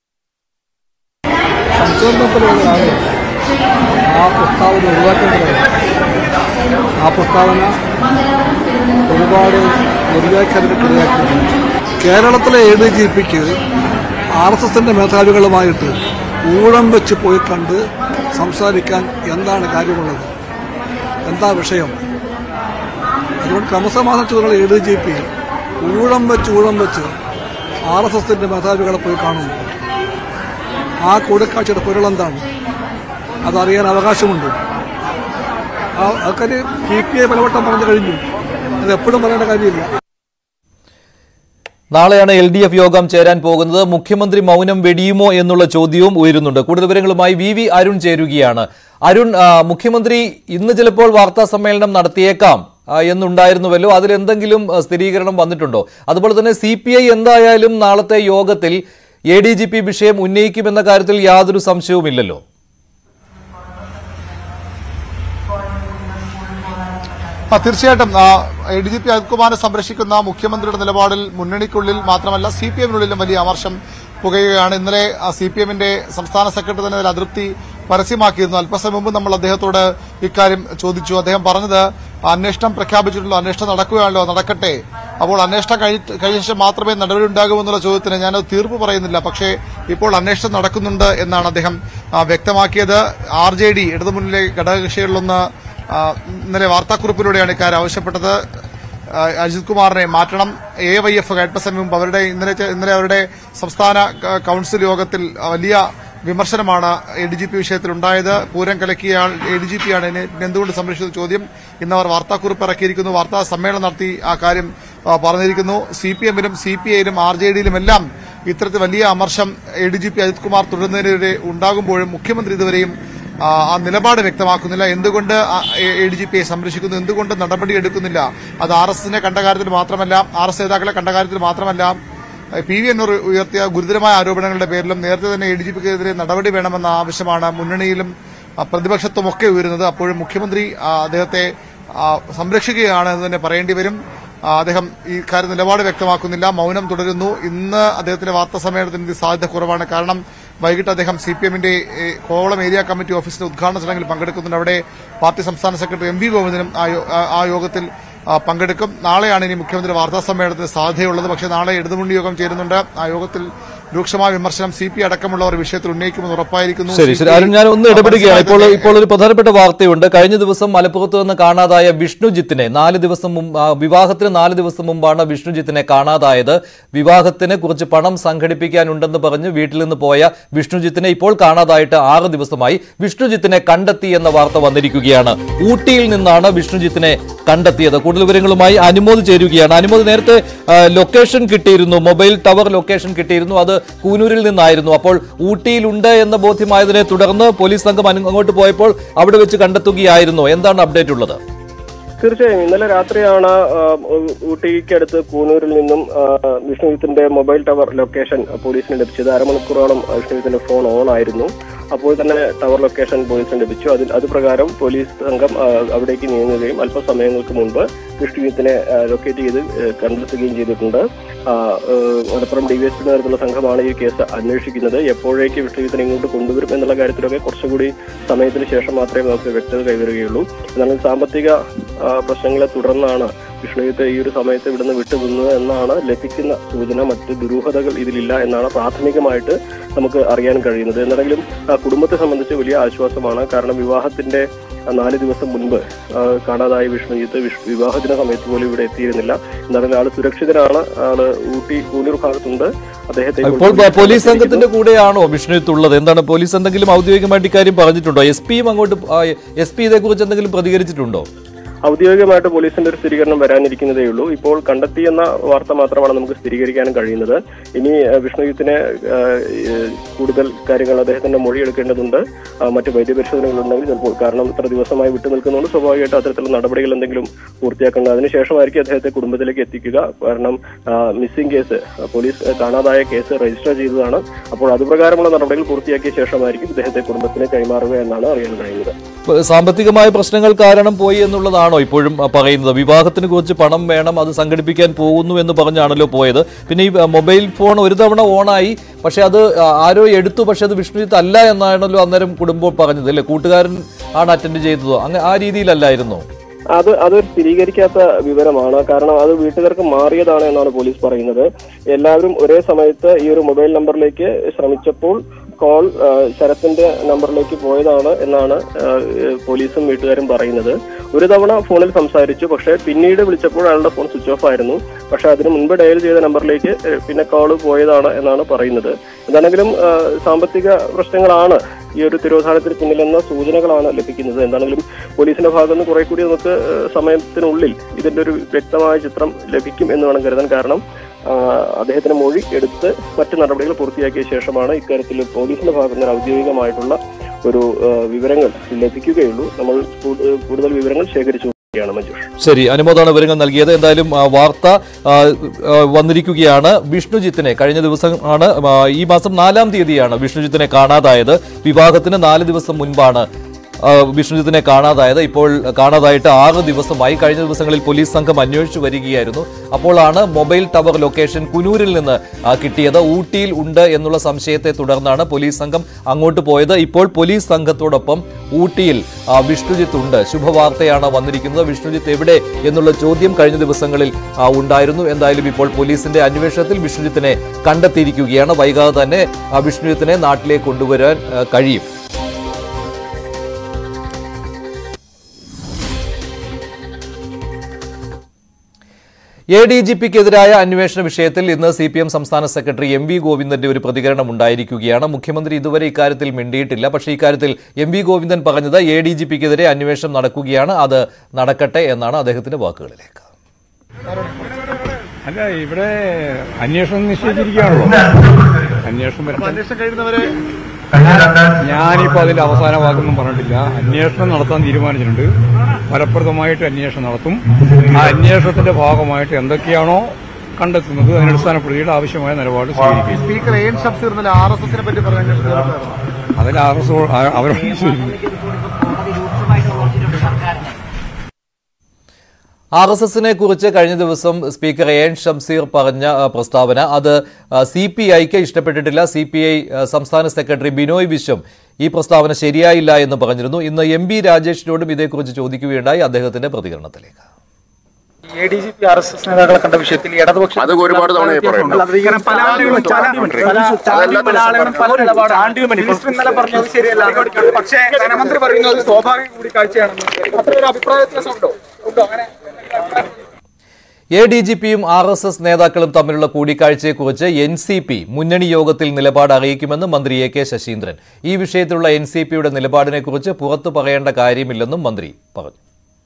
സംശോധനത്തിലുള്ള ആള് ആ പ്രസ്താവന ഒഴിവാക്കേണ്ടതാണ് ആ പ്രസ്താവന ഒരുപാട് ദുർവ്യാഖ്യാനത്തിനിടയാക്കിയിട്ടുണ്ട് കേരളത്തിലെ എ ഡി ജി പിക്ക് ആർ എസ് എസിന്റെ മേധാവികളുമായിട്ട് ഊഴം വെച്ച് പോയി കണ്ട് സംസാരിക്കാൻ എന്താണ് കാര്യമുള്ളത് എന്താ വിഷയം അതുകൊണ്ട് ക്രമസമാധാന ചുമതല എ ഡി ജി പി ഊഴം വെച്ച് ഊഴം വെച്ച് ആർ എസ് എസിന്റെ മേധാവികളെ പോയി കാണുന്നു ആ കൂടിക്കാഴ്ചയുടെ പൊരുളെന്താണ് അതറിയാൻ അവകാശമുണ്ട് ആ അതൊക്കെ പി പി ഐ പലവട്ടം പറഞ്ഞു കഴിഞ്ഞു അത് എപ്പോഴും പറയേണ്ട കാര്യമില്ല നാളെയാണ് എൽ ഡി എഫ് യോഗം ചേരാൻ പോകുന്നത് മുഖ്യമന്ത്രി മൗനം വെടിയുമോ എന്നുള്ള ചോദ്യവും ഉയരുന്നുണ്ട് കൂടുതൽ വിവരങ്ങളുമായി വി വി അരുൺ ചേരുകയാണ് അരുൺ ആ, മുഖ്യമന്ത്രി ഇന്ന് ചിലപ്പോൾ വാർത്താ സമ്മേളനം നടത്തിയേക്കാം ആ, എന്നുണ്ടായിരുന്നുവല്ലോ അതിലെന്തെങ്കിലും ആ, സ്ഥിരീകരണം വന്നിട്ടുണ്ടോ അതുപോലെ തന്നെ സി പി ഐ എന്തായാലും നാളത്തെ യോഗത്തിൽ എ ഡി ജി പി വിഷയം ഉന്നയിക്കുമെന്ന കാര്യത്തിൽ യാതൊരു സംശയവുമില്ലല്ലോ ആ, തീർച്ചയായിട്ടും എ ഡി ജി പി അജിത്കുമാറിനെ സംരക്ഷിക്കുന്ന മുഖ്യമന്ത്രിയുടെ നിലപാടിൽ മുന്നണിക്കുള്ളിൽ മാത്രമല്ല സി പി എമ്മിനുള്ളിലും വലിയ അമർഷം പുകയുകയാണ് ഇന്നലെ സി പി എമ്മിന്റെ സംസ്ഥാന സെക്രട്ടറി തന്നെ അതിൽ അതൃപ്തി പരസ്യമാക്കിയിരുന്നു അല്പസമയം മുമ്പ് നമ്മൾ അദ്ദേഹത്തോട് ഇക്കാര്യം ചോദിച്ചു അദ്ദേഹം പറഞ്ഞത് അന്വേഷണം പ്രഖ്യാപിച്ചിട്ടുള്ളൂ അന്വേഷണം നടക്കുകയാണല്ലോ നടക്കട്ടെ അപ്പോൾ അന്വേഷണം കഴി- കഴിഞ്ഞ ശേഷം മാത്രമേ നടപടി ഉണ്ടാകൂ എന്നുള്ള ചോദ്യത്തിന് ഞാൻ തീർപ്പ് പറയുന്നില്ല പക്ഷേ ഇപ്പോൾ അന്വേഷണം നടക്കുന്നുണ്ട് എന്നാണ് അദ്ദേഹം ആ, വ്യക്തമാക്കിയത് ആർ ജെ ഡി ഇടതുമുന്നിലെ ഘടകകക്ഷികളിലൊന്ന് ആ, ഇന്നലെ വാർത്താക്കുറിപ്പിലൂടെയാണ് ഇക്കാര്യം ആവശ്യപ്പെട്ടത് ആ, അജിത് കുമാറിനെ മാറ്റണം എ വൈ എഫ് അല്പസമയം മുമ്പ് അവരുടെ ഇന്നലെ ചെ- ഇന്നലെ അവരുടെ സംസ്ഥാന ക- കൌൺസിൽ യോഗത്തിൽ വലിയ വിമർശനമാണ് എ ഡി ജി പി വിഷയത്തിൽ ഉണ്ടായത് പൂരം കലക്കിയ ആൾ എ ഡി ജി പി ആണ് ഇതിനെ പിന്നെ എന്തുകൊണ്ട് സംരക്ഷിച്ച ചോദ്യം ഇന്ന് അവർ വാർത്താക്കുറിപ്പ് ഇറക്കിയിരിക്കുന്നു വാർത്താ സമ്മേളനം നടത്തി ആ കാര്യം ആ, പറഞ്ഞിരിക്കുന്നു സി പി എമ്മിലും സി പി ഐയിലും ആർ ജെ ഡിയിലും എല്ലാം ഇത്തരത്തിൽ വലിയ അമർഷം A D G P Ajith Kumar തുടരുന്നതിനെതിരെ ഉണ്ടാകുമ്പോഴും മുഖ്യമന്ത്രി ഇതുവരെയും ആ ആ നിലപാട് വ്യക്തമാക്കുന്നില്ല എന്തുകൊണ്ട് എ ഡി ജി പിയെ സംരക്ഷിക്കുന്നു എന്തുകൊണ്ട് നടപടി എടുക്കുന്നില്ല അത് ആർ എസ് എസിനെ കണ്ട കാര്യത്തിൽ മാത്രമല്ല ആർ എസ് നേതാക്കളെ കണ്ട കാര്യത്തിൽ മാത്രമല്ല പി വി എന്നൂർ ഉയർത്തിയ ഗുരുതരമായ ആരോപണങ്ങളുടെ പേരിലും നേരത്തെ തന്നെ എ ഡി ജി പിക്കെതിരെ നടപടി വേണമെന്ന ആവശ്യമാണ് മുന്നണിയിലും ആ, പ്രതിപക്ഷത്തുമൊക്കെ ഉയരുന്നത് അപ്പോഴും മുഖ്യമന്ത്രി ആ, അദ്ദേഹത്തെ ആ, സംരക്ഷിക്കുകയാണ് എന്ന് തന്നെ പറയേണ്ടി വരും ആ, അദ്ദേഹം ഈ കാര്യം നിലപാട് വ്യക്തമാക്കുന്നില്ല മൗനം തുടരുന്നു ഇന്ന് അദ്ദേഹത്തിന്റെ വാർത്താ സമ്മേളനത്തിന് ഇത് സാധ്യത കുറവാണ് കാരണം വൈകിട്ട് അദ്ദേഹം സി പി എമ്മിന്റെ കോവളം ഏരിയ കമ്മിറ്റി ഓഫീസിന്റെ ഉദ്ഘാടന ചടങ്ങിൽ പങ്കെടുക്കുന്നുണ്ട് അവിടെ പാർട്ടി സംസ്ഥാന സെക്രട്ടറി എം വി ഗോവിന്ദനും ആ യോ- ആ- ആ യോഗത്തിൽ ആ, പങ്കെടുക്കും നാളെയാണ് ഇനി മുഖ്യമന്ത്രി വാർത്താ സമ്മേളനത്തിന് സാധ്യതയുള്ളത് പക്ഷേ നാളെ ഇടതുമുന്നണി യോഗം ചേരുന്നുണ്ട് ആ യോഗത്തിൽ രൂക്ഷമായ വിമർശനം സി പി അടക്കമുള്ളവർ വിഷയത്തിൽ ഉന്നയിക്കുമെന്ന് ഉറപ്പായിരിക്കുന്നു ശരി ശരി CPI അരുൺ ഞാൻ ഒന്ന് ഇടപെടുകയാണ് ഇപ്പോൾ പരസ്യമായി ഇപ്പോൾ ഒരു പ്രധാനപ്പെട്ട വാർത്തയുണ്ട് കഴിഞ്ഞ ദിവസം മലപ്പുറത്ത് നിന്ന് കാണാതായ വിഷ്ണുജിത്തിനെ നാല് ദിവസം മുമ്പ് ആ, വിവാഹത്തിന് നാല് ദിവസം മുമ്പാണ് വിഷ്ണുജിത്തിനെ കാണാതായത് വിവാഹത്തിന് കുറച്ച് പണം സംഘടിപ്പിക്കാനുണ്ടെന്ന് പറഞ്ഞ് വീട്ടിൽ നിന്ന് പോയ വിഷ്ണുജിത്തിനെ ഇപ്പോൾ കാണാതായിട്ട് ആറ് ദിവസമായി വിഷ്ണുജിത്തിനെ കണ്ടെത്തി എന്ന വാർത്ത വന്നിരിക്കുകയാണ് ഊട്ടിയിൽ നിന്നാണ് വിഷ്ണുജിത്തിനെ കണ്ടെത്തിയത് കൂടുതൽ വിവരങ്ങളുമായി അനുമോദ് ചേരുകയാണ് അനുമോദ് നേരത്തെ ആ, ലൊക്കേഷൻ കിട്ടിയിരുന്നു മൊബൈൽ ടവർ ലൊക്കേഷൻ കിട്ടിയിരുന്നു അത് കൂനൂരിൽ നിന്നായിരുന്നു അപ്പോൾ ഊട്ടിയിലുണ്ട് എന്ന ബോധ്യമായതിനെ തുടർന്ന് പോലീസ് സംഘം അനു- അങ്ങോട്ട് പോയപ്പോൾ അവിടെ വെച്ച് കണ്ടെത്തുകയായിരുന്നു എന്താണ് അപ്ഡേറ്റ് ഉള്ളത് തീർച്ചയായും ഇന്നലെ രാത്രിയാണ് ആ, ഊ- ഊട്ടിക്കടുത്ത് കൂനൂരിൽ നിന്നും ആ, വിഷ്ണുജിത്തിന്റെ മൊബൈൽ ടവർ ലൊക്കേഷൻ പോലീസിന് ലഭിച്ചത് അരമണിക്കൂറോളം വിഷ്ണുജിത്തിന്റെ ഫോൺ ഓൺ ആയിരുന്നു അപ്പോൾ തന്നെ ടവർ ലൊക്കേഷൻ പോലീസിന് ലഭിച്ചു അതിൽ അത് പ്രകാരം പോലീസ് സംഘം ആ, അവിടേക്ക് നീങ്ങുകയും അല്പസമയങ്ങൾക്ക് മുൻപ് വിഷ്ണുജിത്തിനെ ലൊക്കേറ്റ് ചെയ്ത് ആ, കണ്ടെത്തുകയും ചെയ്തിട്ടുണ്ട് ആ, ആ, മലപ്പുറം ഡിവിഎസ്പി നേതൃത്വത്തിലുള്ള സംഘമാണ് ഈ കേസ് അന്വേഷിക്കുന്നത് എപ്പോഴേക്ക് വിഷ്ണുജിത്തിനെ ഇങ്ങോട്ട് കൊണ്ടുവരും എന്നുള്ള കാര്യത്തിലൊക്കെ കുറച്ചുകൂടി സമയത്തിന് ശേഷം മാത്രമേ നമുക്ക് വ്യക്തത കൈവരുകയുള്ളൂ എന്നാൽ സാമ്പത്തിക ആ, പ്രശ്നങ്ങളെ തുടർന്നാണ് വിഷ്ണുജിത്ത് ഈ ഒരു സമയത്ത് ഇവിടുന്ന് വിട്ടുനിന്നത് എന്നാണ് ലഭിക്കുന്ന സൂചന മറ്റ് ദുരൂഹതകൾ ഇതിലില്ല എന്നാണ് പ്രാഥമികമായിട്ട് നമുക്ക് അറിയാൻ കഴിയുന്നത് എന്നാണെങ്കിലും ആ, കുടുംബത്തെ സംബന്ധിച്ച് വലിയ ആശ്വാസമാണ് കാരണം വിവാഹത്തിന്റെ ആ, നാല് ദിവസം മുൻപ് ആ, കാണാതായ വിഷ്ണുജിത്ത് വിഷ് വിവാഹദിന സമയത്ത് പോലും ഇവിടെ എത്തിയിരുന്നില്ല എന്നാലും ആള് സുരക്ഷിതനാണ് ആള് ഊട്ടി കൂനൂർ ഭാഗത്തുണ്ട് അദ്ദേഹത്തെ ഇപ്പോൾ കൊണ്ടുപോയി പോലീസ് സംഘത്തിന്റെ കൂടെയാണോ വിഷ്ണുജിത്ത് ഉള്ളത് എന്താണ് പോലീസ് എന്തെങ്കിലും ഔദ്യോഗികമായിട്ട് ഇക്കാര്യം പറഞ്ഞിട്ടുണ്ടോ എസ് പിയും അങ്ങോട്ട് എസ് പി ഇതേക്കുറിച്ച് എന്തെങ്കിലും പ്രതികരിച്ചിട്ടുണ്ടോ ഔദ്യോഗികമായിട്ട് പോലീസിന്റെ ഒരു സ്ഥിരീകരണം വരാനിരിക്കുന്നതേ ഉള്ളൂ ഇപ്പോൾ കണ്ടെത്തിയെന്ന വാർത്ത മാത്രമാണ് നമുക്ക് സ്ഥിരീകരിക്കാനും കഴിയുന്നത് ഇനി അഹ് വിഷ്ണുജിത്തിനെ ആഹ്, ഏഹ്, കൂടുതൽ കാര്യങ്ങൾ അദ്ദേഹത്തിന്റെ മൊഴി എടുക്കേണ്ടതുണ്ട് ആഹ്, മറ്റ് വൈദ്യപരിശോധനകൾ ഉണ്ടെങ്കിൽ ചിലപ്പോൾ കാരണം ഇത്ര ദിവസമായി വിട്ടു നിൽക്കുന്നതുകൊണ്ട് സ്വാഭാവികമായിട്ട് അത്തരത്തിലുള്ള നടപടികൾ എന്തെങ്കിലും പൂർത്തിയാക്കേണ്ടത് അതിനുശേഷമായിരിക്കും അദ്ദേഹത്തെ കുടുംബത്തിലേക്ക് എത്തിക്കുക കാരണം മിസ്സിംഗ് കേസ് ആഹ്, പോലീസ് ആഹ്, കാണാതായ കേസ് രജിസ്റ്റർ ചെയ്തതാണ് അപ്പോൾ അതുപ്രകാരമുള്ള നടപടികൾ പൂർത്തിയാക്കിയ ശേഷമായിരിക്കും ഇദ്ദേഹത്തെ കുടുംബത്തിന് കൈമാറുക എന്നാണ് അറിയാൻ കഴിയുന്നത് ഇപ്പൊ സാമ്പത്തികമായ പ്രശ്നങ്ങൾ കാരണം പോയി എന്നുള്ളതാണോ ഇപ്പോഴും അഹ്, പറയുന്നത് വിവാഹത്തിന് കുറച്ച് പണം വേണം അത് സംഘടിപ്പിക്കാൻ പോകുന്നു എന്ന് പറഞ്ഞാണല്ലോ പോയത് പിന്നെ ഈ അഹ്, മൊബൈൽ ഫോൺ ഒരു തവണ ഓണായി പക്ഷെ അത് അഹ്, ആരോ എടുത്തു പക്ഷെ അത് വിഷ്ണുജിത്ത് അല്ല എന്നാണല്ലോ അന്നേരം കുടുംബം പറഞ്ഞത് അല്ലേ കൂട്ടുകാരൻ ആണ് അറ്റൻഡ് ചെയ്തതോ അങ്ങ് ആ രീതിയിലല്ലായിരുന്നോ അത് അതൊരു സ്ഥിരീകരിക്കാത്ത വിവരമാണ് കാരണം അത് വീട്ടുകാർക്ക് മാറിയതാണ് എന്നാണ് പോലീസ് പറയുന്നത് എല്ലാവരും ഒരേ സമയത്ത് ഈ ഒരു മൊബൈൽ നമ്പറിലേക്ക് ശ്രമിച്ചപ്പോൾ കോൾ ആ, ശരത്തിന്റെ നമ്പറിലേക്ക് പോയതാണ് എന്നാണ് ആ, ഏ, പോലീസും വീട്ടുകാരും പറയുന്നത് ഒരു തവണ ഫോണിൽ സംസാരിച്ചു പക്ഷേ പിന്നീട് വിളിച്ചപ്പോൾ അയാളുടെ ഫോൺ സ്വിച്ച് ഓഫ് ആയിരുന്നു പക്ഷെ അതിന് മുൻപ് ഡയൽ ചെയ്ത നമ്പറിലേക്ക് ഏ, പിന്നെ കോൾ പോയതാണ് എന്നാണ് പറയുന്നത് എന്താണെങ്കിലും ആ, സാമ്പത്തിക പ്രശ്നങ്ങളാണ് ഈ ഒരു തിരോധാനത്തിന് പിന്നിലെന്ന സൂചനകളാണ് ലഭിക്കുന്നത് എന്താണെങ്കിലും പോലീസിന്റെ ഭാഗത്ത് നിന്ന് കുറെ കൂടി നമുക്ക് ഏഹ്, സമയത്തിനുള്ളിൽ ഇതിന്റെ ഒരു വ്യക്തമായ ചിത്രം ലഭിക്കും എന്ന് വേണം കരുതാൻ കാരണം ആ, അദ്ദേഹത്തിന്റെ മൊഴി എടുത്ത് മറ്റ് നടപടികൾ പൂർത്തിയാക്കിയ ശേഷമാണ് ഇക്കാര്യത്തിൽ പോലീസിന്റെ ഭാഗത്ത് നിന്ന് ഔദ്യോഗികമായിട്ടുള്ള ഒരു ഏഹ്, വിവരങ്ങൾ ലഭിക്കുകയുള്ളൂ നമ്മൾ കൂടു- കൂടുതൽ വിവരങ്ങൾ ശേഖരിച്ചു വരികയാണ് മഞ്ജുഷ് ശരി അനുമോദാണ് വിവരങ്ങൾ നൽകിയത് എന്തായാലും ആ, വാർത്ത ആ, ആ, വന്നിരിക്കുകയാണ് വിഷ്ണുജിത്തിനെ കഴിഞ്ഞ ദിവസമാണ് ആ, ഈ മാസം നാലാം തീയതിയാണ് വിഷ്ണുജിത്തിനെ കാണാതായത് വിവാഹത്തിന് നാല് ദിവസം മുൻപാണ് ആ, വിഷ്ണുജിത്തിനെ കാണാതായത് ഇപ്പോൾ കാണാതായിട്ട് ആറ് ദിവസമായി കഴിഞ്ഞ ദിവസങ്ങളിൽ പോലീസ് സംഘം അന്വേഷിച്ചു വരികയായിരുന്നു അപ്പോഴാണ് മൊബൈൽ ടവർ ലൊക്കേഷൻ കുനൂരിൽ നിന്ന് ആ, കിട്ടിയത് ഊട്ടിയിൽ ഉണ്ട് എന്നുള്ള സംശയത്തെ തുടർന്നാണ് പോലീസ് സംഘം അങ്ങോട്ട് പോയത് ഇപ്പോൾ പോലീസ് സംഘത്തോടൊപ്പം ഊട്ടിയിൽ ആ, വിഷ്ണുജിത്ത് ഉണ്ട് ശുഭവാർത്തയാണ് വന്നിരിക്കുന്നത് വിഷ്ണുജിത്ത് എവിടെ എന്നുള്ള ചോദ്യം കഴിഞ്ഞ ദിവസങ്ങളിൽ ആ, ഉണ്ടായിരുന്നു എന്തായാലും ഇപ്പോൾ പോലീസിന്റെ അന്വേഷണത്തിൽ വിഷ്ണുജിത്തിനെ കണ്ടെത്തിയിരിക്കുകയാണ് വൈകാതെ തന്നെ ആ, വിഷ്ണുജിത്തിനെ നാട്ടിലേക്ക് കൊണ്ടുവരാൻ ആ, കഴിയും എ ഡി ജി പിക്കെതിരായ അന്വേഷണ വിഷയത്തിൽ ഇന്ന് സി പി എം സംസ്ഥാന സെക്രട്ടറി എം വി ഗോവിന്ദന്റെ ഒരു പ്രതികരണം ഉണ്ടായിരിക്കുകയാണ് മുഖ്യമന്ത്രി ഇതുവരെ ഇക്കാര്യത്തിൽ മിണ്ടിയിട്ടില്ല പക്ഷേ ഇക്കാര്യത്തിൽ എം വി ഗോവിന്ദൻ പറഞ്ഞത് എ ഡി ജി പിക്കെതിരെ അന്വേഷണം നടക്കുകയാണ് അത് നടക്കട്ടെ എന്നാണ് അദ്ദേഹത്തിന്റെ വാക്കുകളിലേക്ക് അല്ല ഇവിടെ അന്വേഷണം നിശ്ചയിച്ചിരിക്കുകയാണല്ലോ അന്വേഷണം വരട്ടെ. അന്വേഷണം കഴിയുന്നവരെ ഞാനിപ്പോ അതിന്റെ അവസാന വാക്കൊന്നും പറഞ്ഞിട്ടില്ല അന്വേഷണം നടത്താൻ തീരുമാനിച്ചിട്ടുണ്ട് ഫലപ്രദമായിട്ട് അന്വേഷണം നടത്തും ആ അന്വേഷണത്തിന്റെ ഭാഗമായിട്ട് എന്തൊക്കെയാണോ കണ്ടെത്തുന്നത് അതിനടിസ്ഥാനപ്പെടുത്തിയിട്ട് ആവശ്യമായ നിലപാട് സ്വീകരിക്കും സ്പീക്കർ എൻ ഷംസീർ ഇന്നലെ ആർ എസ് എസിനെ പറ്റി പറഞ്ഞു അതിൽ ആർ എസ് അവരോട് ചോദിക്കും ആർ എസ് എസിനെ കുറിച്ച് കഴിഞ്ഞ ദിവസം സ്പീക്കർ എ എൻ ഷംസീർ പറഞ്ഞ ആ, പ്രസ്താവന അത് സി പി ഐക്ക് ഇഷ്ടപ്പെട്ടിട്ടില്ല സി പി ഐ സംസ്ഥാന സെക്രട്ടറി ബിനോയ് വിശ്വം ഈ പ്രസ്താവന ശരിയായില്ല എന്ന് പറഞ്ഞിരുന്നു ഇന്ന് എം ബി രാജേഷിനോടും ഇതേക്കുറിച്ച് ചോദിക്കുകയുണ്ടായി അദ്ദേഹത്തിന്റെ പ്രതികരണത്തിലേക്ക് A D G P R S S നേതാക്കളെ കണ്ട വിഷയത്തിൽ ഇടതുപക്ഷം അത് ഒരുപാട് തവണയായി പറയുന്നു. കാരണം പല ആളുകളും പല- പല ആളുകളും പല നിലപാടാണ് മിനിസ്റ്റർ ഇന്നലെ പറഞ്ഞത് ശരിയല്ല പക്ഷേ ധനമന്ത്രി പറയുന്നത് അത് സ്വാഭാവിക കൂടിക്കാഴ്ചയാണെന്ന് അത്ര ഒരു അഭിപ്രായ വ്യത്യാസം ഉണ്ടോ ഉണ്ടോ അങ്ങനെ എ ഡി ജി പിയും ആർ എസ് എസ് നേതാക്കളും തമ്മിലുള്ള കൂടിക്കാഴ്ചയെക്കുറിച്ച് എൻ സി പി മുന്നണി യോഗത്തിൽ നിലപാട് അറിയിക്കുമെന്ന് മന്ത്രി എ കെ ശശീന്ദ്രൻ ഈ വിഷയത്തിലുള്ള എൻ സി പിയുടെ നിലപാടിനെക്കുറിച്ച് പുറത്തു പറയേണ്ട കാര്യമില്ലെന്നും മന്ത്രി പറഞ്ഞു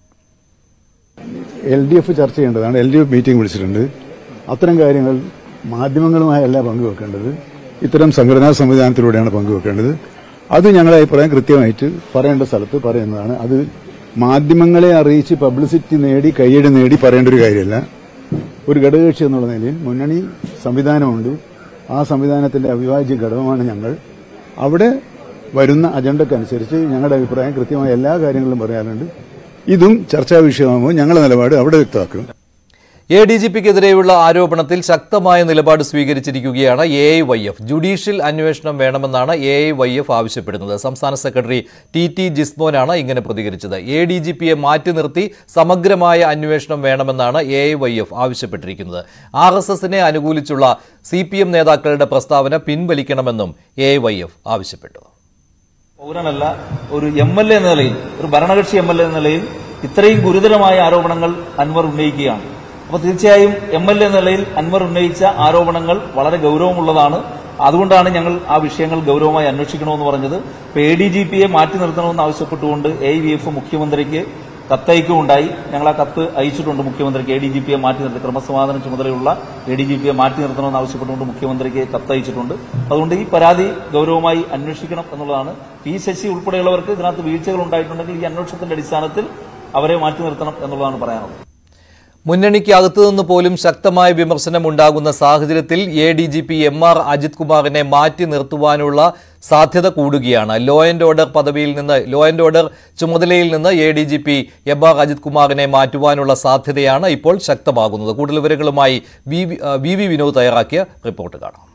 എൽ ഡി എഫ് ചർച്ച ചെയ്യേണ്ടതാണ് എൽ ഡി എഫ് മീറ്റിംഗ് വിളിച്ചിട്ടുണ്ട് അത്തരം കാര്യങ്ങൾ മാധ്യമങ്ങളുമായല്ല പങ്കുവെക്കേണ്ടത് ഇത്തരം സംഘടനാ സംവിധാനത്തിലൂടെയാണ് പങ്കുവെക്കേണ്ടത് അത് ഞങ്ങളെ അഭിപ്രായം കൃത്യമായിട്ട് പറയേണ്ട സ്ഥലത്ത് പറയുന്നതാണ് അത് മാധ്യമങ്ങളെ അറിയിച്ച് പബ്ലിസിറ്റി നേടി കയ്യടി നേടി പറയേണ്ട ഒരു കാര്യമല്ല ഒരു ഘടകകക്ഷി എന്നുള്ള നിലയിൽ മുന്നണി സംവിധാനമുണ്ട് ആ സംവിധാനത്തിന്റെ അവിഭാജ്യ ഘടകമാണ് ഞങ്ങൾ അവിടെ വരുന്ന അജണ്ടക്കനുസരിച്ച് ഞങ്ങളുടെ അഭിപ്രായം കൃത്യമായ എല്ലാ കാര്യങ്ങളും പറയാനുണ്ട് ഇതും ചർച്ചാ വിഷയമാകുമ്പോൾ ഞങ്ങളുടെ നിലപാട് അവിടെ വ്യക്തമാക്കും എ ഡി ജി പിക്കെതിരെയുള്ള ആരോപണത്തിൽ ശക്തമായ നിലപാട് സ്വീകരിച്ചിരിക്കുകയാണ് A I Y F judicial അന്വേഷണം വേണമെന്നാണ് എ ഐ വൈ എഫ് ആവശ്യപ്പെടുന്നത് സംസ്ഥാന സെക്രട്ടറി ടി ടി ജിസ്മോനാണ് ഇങ്ങനെ പ്രതികരിച്ചത് എ ഡി ജി പിയെ മാറ്റി നിർത്തി സമഗ്രമായ അന്വേഷണം വേണമെന്നാണ് എ ഐ വൈ എഫ് ആവശ്യപ്പെട്ടിരിക്കുന്നത് ആർ എസ് എസിനെ അനുകൂലിച്ചുള്ള സി പി എം നേതാക്കളുടെ പ്രസ്താവന പിൻവലിക്കണമെന്നും എ ഐ വൈ എഫ് ആവശ്യപ്പെട്ടു പൗരനല്ല ഒരു എം എൽ എ എന്ന നിലയിൽ ഒരു ഭരണകക്ഷി എം എൽ എ എന്ന നിലയിൽ ഇത്രയും ഗുരുതരമായ ആരോപണങ്ങൾ അൻവർ ഉന്നയിക്കുകയാണ് അപ്പോൾ തീർച്ചയായും എം എൽ എ എന്ന നിലയിൽ അൻവർ ഉന്നയിച്ച ആരോപണങ്ങൾ വളരെ ഗൗരവമുള്ളതാണ് അതുകൊണ്ടാണ് ഞങ്ങൾ ആ വിഷയങ്ങൾ ഗൗരവമായി അന്വേഷിക്കണമെന്ന് പറഞ്ഞത് ഇപ്പൊ എ ഡി ജി പിയെ മാറ്റി നിർത്തണമെന്ന് ആവശ്യപ്പെട്ടുകൊണ്ട് എ വി എഫ് മുഖ്യമന്ത്രിക്ക് കത്തയക്കുമുണ്ടായി ഞങ്ങൾ ആ കത്ത് അയച്ചിട്ടുണ്ട് മുഖ്യമന്ത്രിക്ക് എ ഡി ജി പിയെ മാറ്റി നിർത്തി ക്രമസമാധാന ചുമതലയുള്ള എ ഡി ജി പിയെ മാറ്റി നിർത്തണമെന്ന് ആവശ്യപ്പെട്ടുകൊണ്ട് മുഖ്യമന്ത്രിക്ക് കത്തയച്ചിട്ടുണ്ട് അതുകൊണ്ട് ഈ പരാതി ഗൗരവമായി അന്വേഷിക്കണം എന്നുള്ളതാണ് പി ശശി ഉൾപ്പെടെയുള്ളവർക്ക് ഇതിനകത്ത് വീഴ്ചകൾ ഉണ്ടായിട്ടുണ്ടെങ്കിൽ ഈ അന്വേഷണത്തിന്റെ അടിസ്ഥാനത്തിൽ അവരെ മാറ്റി നിർത്തണം എന്നുള്ളതാണ് പറയാനുള്ളത് മുന്നണിക്ക് അകത്തുനിന്ന് പോലും ശക്തമായ വിമർശനം ഉണ്ടാകുന്ന സാഹചര്യത്തിൽ A D G P M R Ajith കുമാറിനെ മാറ്റി നിർത്തുവാനുള്ള സാധ്യത കൂടുകയാണ് ലോ ആൻഡ് ഓർഡർ പദവിയിൽ നിന്ന് ലോ ആൻഡ് ഓർഡർ ചുമതലയിൽ നിന്ന് A D G P M R Ajith കുമാറിനെ മാറ്റുവാനുള്ള സാധ്യതയാണ് ഇപ്പോൾ ശക്തമാകുന്നത് കൂടുതൽ വിവരങ്ങളുമായി വി വി- ആ, വി വി വിനോദ് തയ്യാറാക്കിയ റിപ്പോർട്ട് കാണാം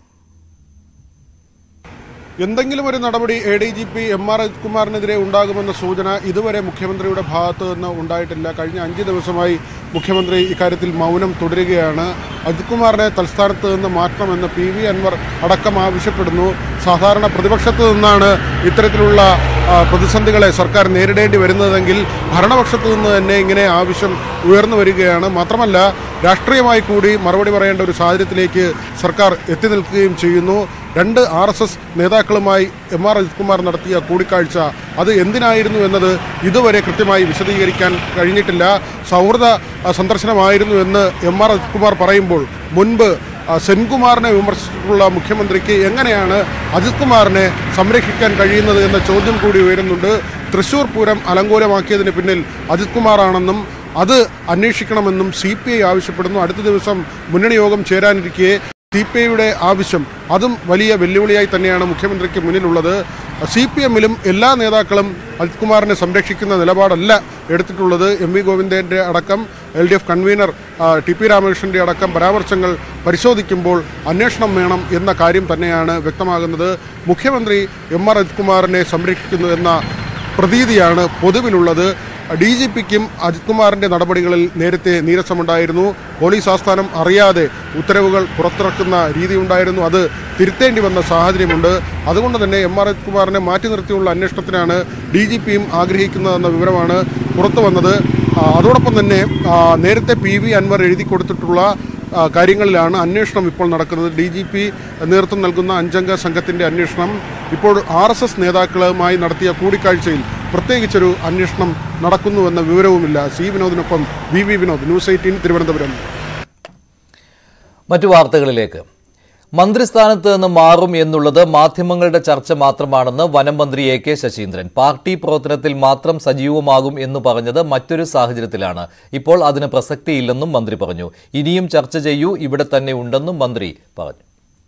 എന്തെങ്കിലും ഒരു നടപടി A D G P M R കുമാറിനെതിരെ ഉണ്ടാകുമെന്ന സൂചന ഇതുവരെ മുഖ്യമന്ത്രിയുടെ ഭാഗത്തു നിന്ന് ഉണ്ടായിട്ടില്ല കഴിഞ്ഞ അഞ്ച് ദിവസമായി മുഖ്യമന്ത്രി ഇക്കാര്യത്തിൽ മൗനം തുടരുകയാണ് അജിത് കുമാറിനെ തൽസ്ഥാനത്ത് നിന്ന് മാറ്റണമെന്ന് പി വി അൻവർ അടക്കം ആവശ്യപ്പെടുന്നു സാധാരണ പ്രതിപക്ഷത്ത് നിന്നാണ് ഇത്തരത്തിലുള്ള ആ, പ്രതിസന്ധികളെ സർക്കാർ നേരിടേണ്ടി വരുന്നതെങ്കിൽ ഭരണപക്ഷത്ത് നിന്ന് തന്നെ ഇങ്ങനെ ആവശ്യം ഉയർന്നു വരികയാണ് മാത്രമല്ല രാഷ്ട്രീയമായി കൂടി മറുപടി പറയേണ്ട ഒരു സാഹചര്യത്തിലേക്ക് സർക്കാർ എത്തി നിൽക്കുകയും ചെയ്യുന്നു രണ്ട് ആർ എസ് എസ് നേതാക്കളുമായി എം ആർ അജിത് കുമാർ നടത്തിയ കൂടിക്കാഴ്ച അത് എന്തിനായിരുന്നു എന്നത് ഇതുവരെ കൃത്യമായി വിശദീകരിക്കാൻ കഴിഞ്ഞിട്ടില്ല സൗഹൃദ ആ, സന്ദർശനമായിരുന്നു എന്ന് എം ആർ അജിത് കുമാർ പറയുമ്പോൾ മുൻപ് ആ, സെൻകുമാറിനെ വിമർശിച്ചിട്ടുള്ള മുഖ്യമന്ത്രിക്ക് എങ്ങനെയാണ് അജിത് കുമാറിനെ സംരക്ഷിക്കാൻ കഴിയുന്നത് എന്ന ചോദ്യം കൂടി ഉയരുന്നുണ്ട് തൃശൂർ പൂരം അലങ്കോലമാക്കിയതിന് പിന്നിൽ അജിത് കുമാറാണെന്നും അത് അന്വേഷിക്കണമെന്നും സി പി ഐ ആവശ്യപ്പെടുന്നു അടുത്ത ദിവസം മുന്നണി യോഗം ചേരാനിരിക്കെ സി പി ഐയുടെ ആവശ്യം അതും വലിയ വെല്ലുവിളിയായി തന്നെയാണ് മുഖ്യമന്ത്രിക്ക് മുന്നിലുള്ളത് സി പി എമ്മിലും എല്ലാ നേതാക്കളും അജിത് കുമാറിനെ സംരക്ഷിക്കുന്ന നിലപാടല്ല എടുത്തിട്ടുള്ളത് എം വി ഗോവിന്ദൻ്റെ അടക്കം എൽ ഡി എഫ് കൺവീനർ ആ, ടി പി രാമകൃഷ്ണൻ്റെ അടക്കം പരാമർശങ്ങൾ പരിശോധിക്കുമ്പോൾ അന്വേഷണം വേണം എന്ന കാര്യം തന്നെയാണ് വ്യക്തമാകുന്നത് മുഖ്യമന്ത്രി എം ആർ അജിത് കുമാറിനെ സംരക്ഷിക്കുന്നു എന്ന പ്രതീതിയാണ് പൊതുവിലുള്ളത് ഡി ജി പിക്കും അജിത് കുമാറിന്റെ നടപടികളിൽ നേരത്തെ നീരസമുണ്ടായിരുന്നു പോലീസ് ആസ്ഥാനം അറിയാതെ ഉത്തരവുകൾ പുറത്തിറക്കുന്ന രീതിയുണ്ടായിരുന്നു അത് തിരുത്തേണ്ടി വന്ന സാഹചര്യമുണ്ട് അതുകൊണ്ട് തന്നെ എം ആർ അജിത് കുമാറിനെ മാറ്റി നിർത്തിയുള്ള അന്വേഷണത്തിനാണ് ഡി ജി പിയും ആഗ്രഹിക്കുന്നതെന്ന വിവരമാണ് പുറത്തു വന്നത് ആ, അതോടൊപ്പം തന്നെ ആ, നേരത്തെ പി വി അൻവർ എഴുതി കൊടുത്തിട്ടുള്ള ആ, കാര്യങ്ങളിലാണ് അന്വേഷണം ഇപ്പോൾ നടക്കുന്നത് ഡി ജി പി നേതൃത്വം നൽകുന്ന അഞ്ചംഗ സംഘത്തിന്റെ അന്വേഷണം ഇപ്പോൾ ആർ എസ് എസ് നേതാക്കളുമായി നടത്തിയ കൂടിക്കാഴ്ചയിൽ പ്രത്യേകിച്ചൊരു അന്വേഷണം നടക്കുന്നുവെന്ന വിവരവുമില്ല സി വിനോദിനൊപ്പം V V Vinod news eighteen Thiruvananthapuram മറ്റു വാർത്തകളിലേക്ക് മന്ത്രിസ്ഥാനത്ത് നിന്ന് മാറും എന്നുള്ളത് മാധ്യമങ്ങളുടെ ചർച്ച മാത്രമാണെന്ന് വനം മന്ത്രി എ കെ ശശീന്ദ്രൻ പാർട്ടി പ്രവർത്തനത്തിൽ മാത്രം സജീവമാകും എന്ന് പറഞ്ഞത് മറ്റൊരു സാഹചര്യത്തിലാണ് ഇപ്പോൾ അതിന് പ്രസക്തിയില്ലെന്നും മന്ത്രി പറഞ്ഞു ഇനിയും ചർച്ച ചെയ്യൂ ഇവിടെ തന്നെ ഉണ്ടെന്നും മന്ത്രി പറഞ്ഞു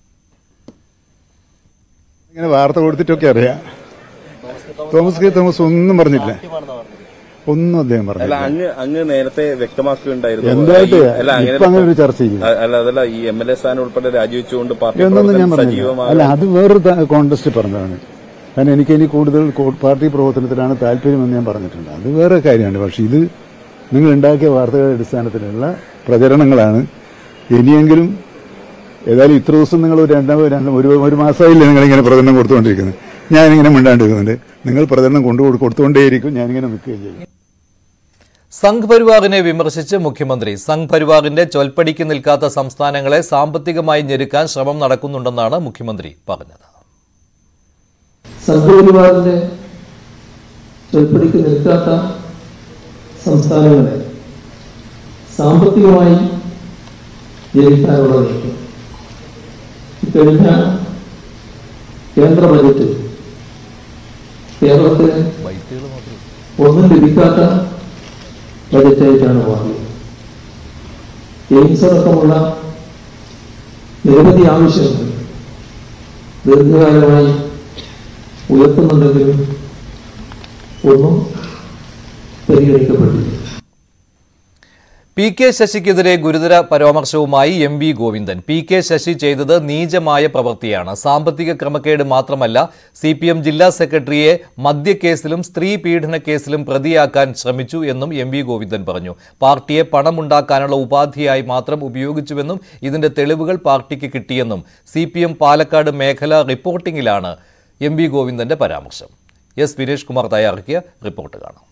ഇങ്ങനെ വാർത്ത കൊടുത്തിട്ടൊക്കെ അറിയാം തോമസ് കെ തോമസ് ഒന്നും പറഞ്ഞില്ല ഒന്നും അദ്ദേഹം അല്ല പറഞ്ഞില്ല അങ്ങ് അങ്ങ് നേരത്തെ വ്യക്തമാക്കുകയുണ്ടായിരുന്നു എന്തായിട്ട് ഈ- അല്ല ഇപ്പൊ അങ്ങനെ ഒരു ചർച്ച ചെയ്യും അ- അല്ല അതല്ല ഈ എം എൽ എ സ്ഥാനം ഉൾപ്പെടെ രാജിവെച്ചുകൊണ്ട് പാർട്ടി എന്നൊന്നും ഞാൻ പ്രവർത്തനം പറഞ്ഞില്ല സജീവമാകും അല്ല അത് വേറൊരു ത- കോൺടെസ്റ്റ് പറഞ്ഞതാണ് കാരണം എനിക്ക് ഇനി കൂടുതൽ കോ- പാർട്ടി പ്രവർത്തനത്തിലാണ് താല്പര്യമെന്ന് ഞാൻ പറഞ്ഞിട്ടുണ്ട് അത് വേറെ കാര്യമാണ് പക്ഷെ ഇത് നിങ്ങൾ ഉണ്ടാക്കിയ വാർത്തകളുടെ അടിസ്ഥാനത്തിലുള്ള പ്രചരണങ്ങളാണ് ഇനിയെങ്കിലും ഏതായാലും ഇത്ര ദിവസം നിങ്ങൾ ഒരു രണ്ടാമത് രണ്ട് ഒരു ഒരു മാസമായില്ലേ നിങ്ങളിങ്ങനെ പ്രചരണം കൊടുത്തുകൊണ്ടിരിക്കുന്നത് ഞാനിങ്ങനെ മിണ്ടാണ്ടിരിക്കുന്നുണ്ട് നിങ്ങൾ പ്രചരണം കൊണ്ടു കൊടുത്തുകൊണ്ടേയിരിക്കും ഞാനിങ്ങനെ നിൽക്കുകയും ചെയ്യും സംഘ് പരിവാറിനെ വിമർശിച്ച് മുഖ്യമന്ത്രി സംഘ് പരിവാറിന്റെ ചൊൽപ്പടിക്ക് നിൽക്കാത്ത സംസ്ഥാനങ്ങളെ സാമ്പത്തികമായി ഞെരുക്കാൻ ശ്രമം നടക്കുന്നുണ്ടെന്നാണ് മുഖ്യമന്ത്രി പറഞ്ഞത് സംഘപരിവാറിന്റെ ചൊൽപ്പടിക്ക് നിൽക്കാത്ത സംസ്ഥാനങ്ങളെ സാമ്പത്തികമായി ജയിക്കാനുള്ള നീക്കം ഇക്കഴിഞ്ഞ കേന്ദ്ര ബജറ്റ് കേരളത്തിന് ഒന്നും ലഭിക്കാത്ത ബജറ്റായിട്ടാണ് മാറിയത് എയിംസ് അടക്കമുള്ള നിരവധി ആവശ്യങ്ങൾ ദീർഘകാലമായി ഉയർത്തുന്നുണ്ടെങ്കിലും ഒന്നും പരിഗണിക്കപ്പെട്ടില്ല പി കെ ശശിക്കെതിരെ ഗുരുതര പരാമർശവുമായി M V Govindan P K Sasi ചെയ്തത് നീചമായ പ്രവൃത്തിയാണ് സാമ്പത്തിക ക്രമക്കേട് മാത്രമല്ല സി പി എം ജില്ലാ സെക്രട്ടറിയെ മദ്യക്കേസിലും സ്ത്രീ പീഡന കേസിലും പ്രതിയാക്കാൻ ശ്രമിച്ചു എന്നും എം വി ഗോവിന്ദൻ പറഞ്ഞു പാർട്ടിയെ പണമുണ്ടാക്കാനുള്ള ഉപാധിയായി മാത്രം ഉപയോഗിച്ചുവെന്നും ഇതിന്റെ തെളിവുകൾ പാർട്ടിക്ക് കിട്ടിയെന്നും സി പി എം പാലക്കാട് മേഖല റിപ്പോർട്ടിംഗിലാണ് എം വി ഗോവിന്ദന്റെ പരാമർശം എസ് വിനേഷ് കുമാർ തയ്യാറാക്കിയ റിപ്പോർട്ട് കാണാം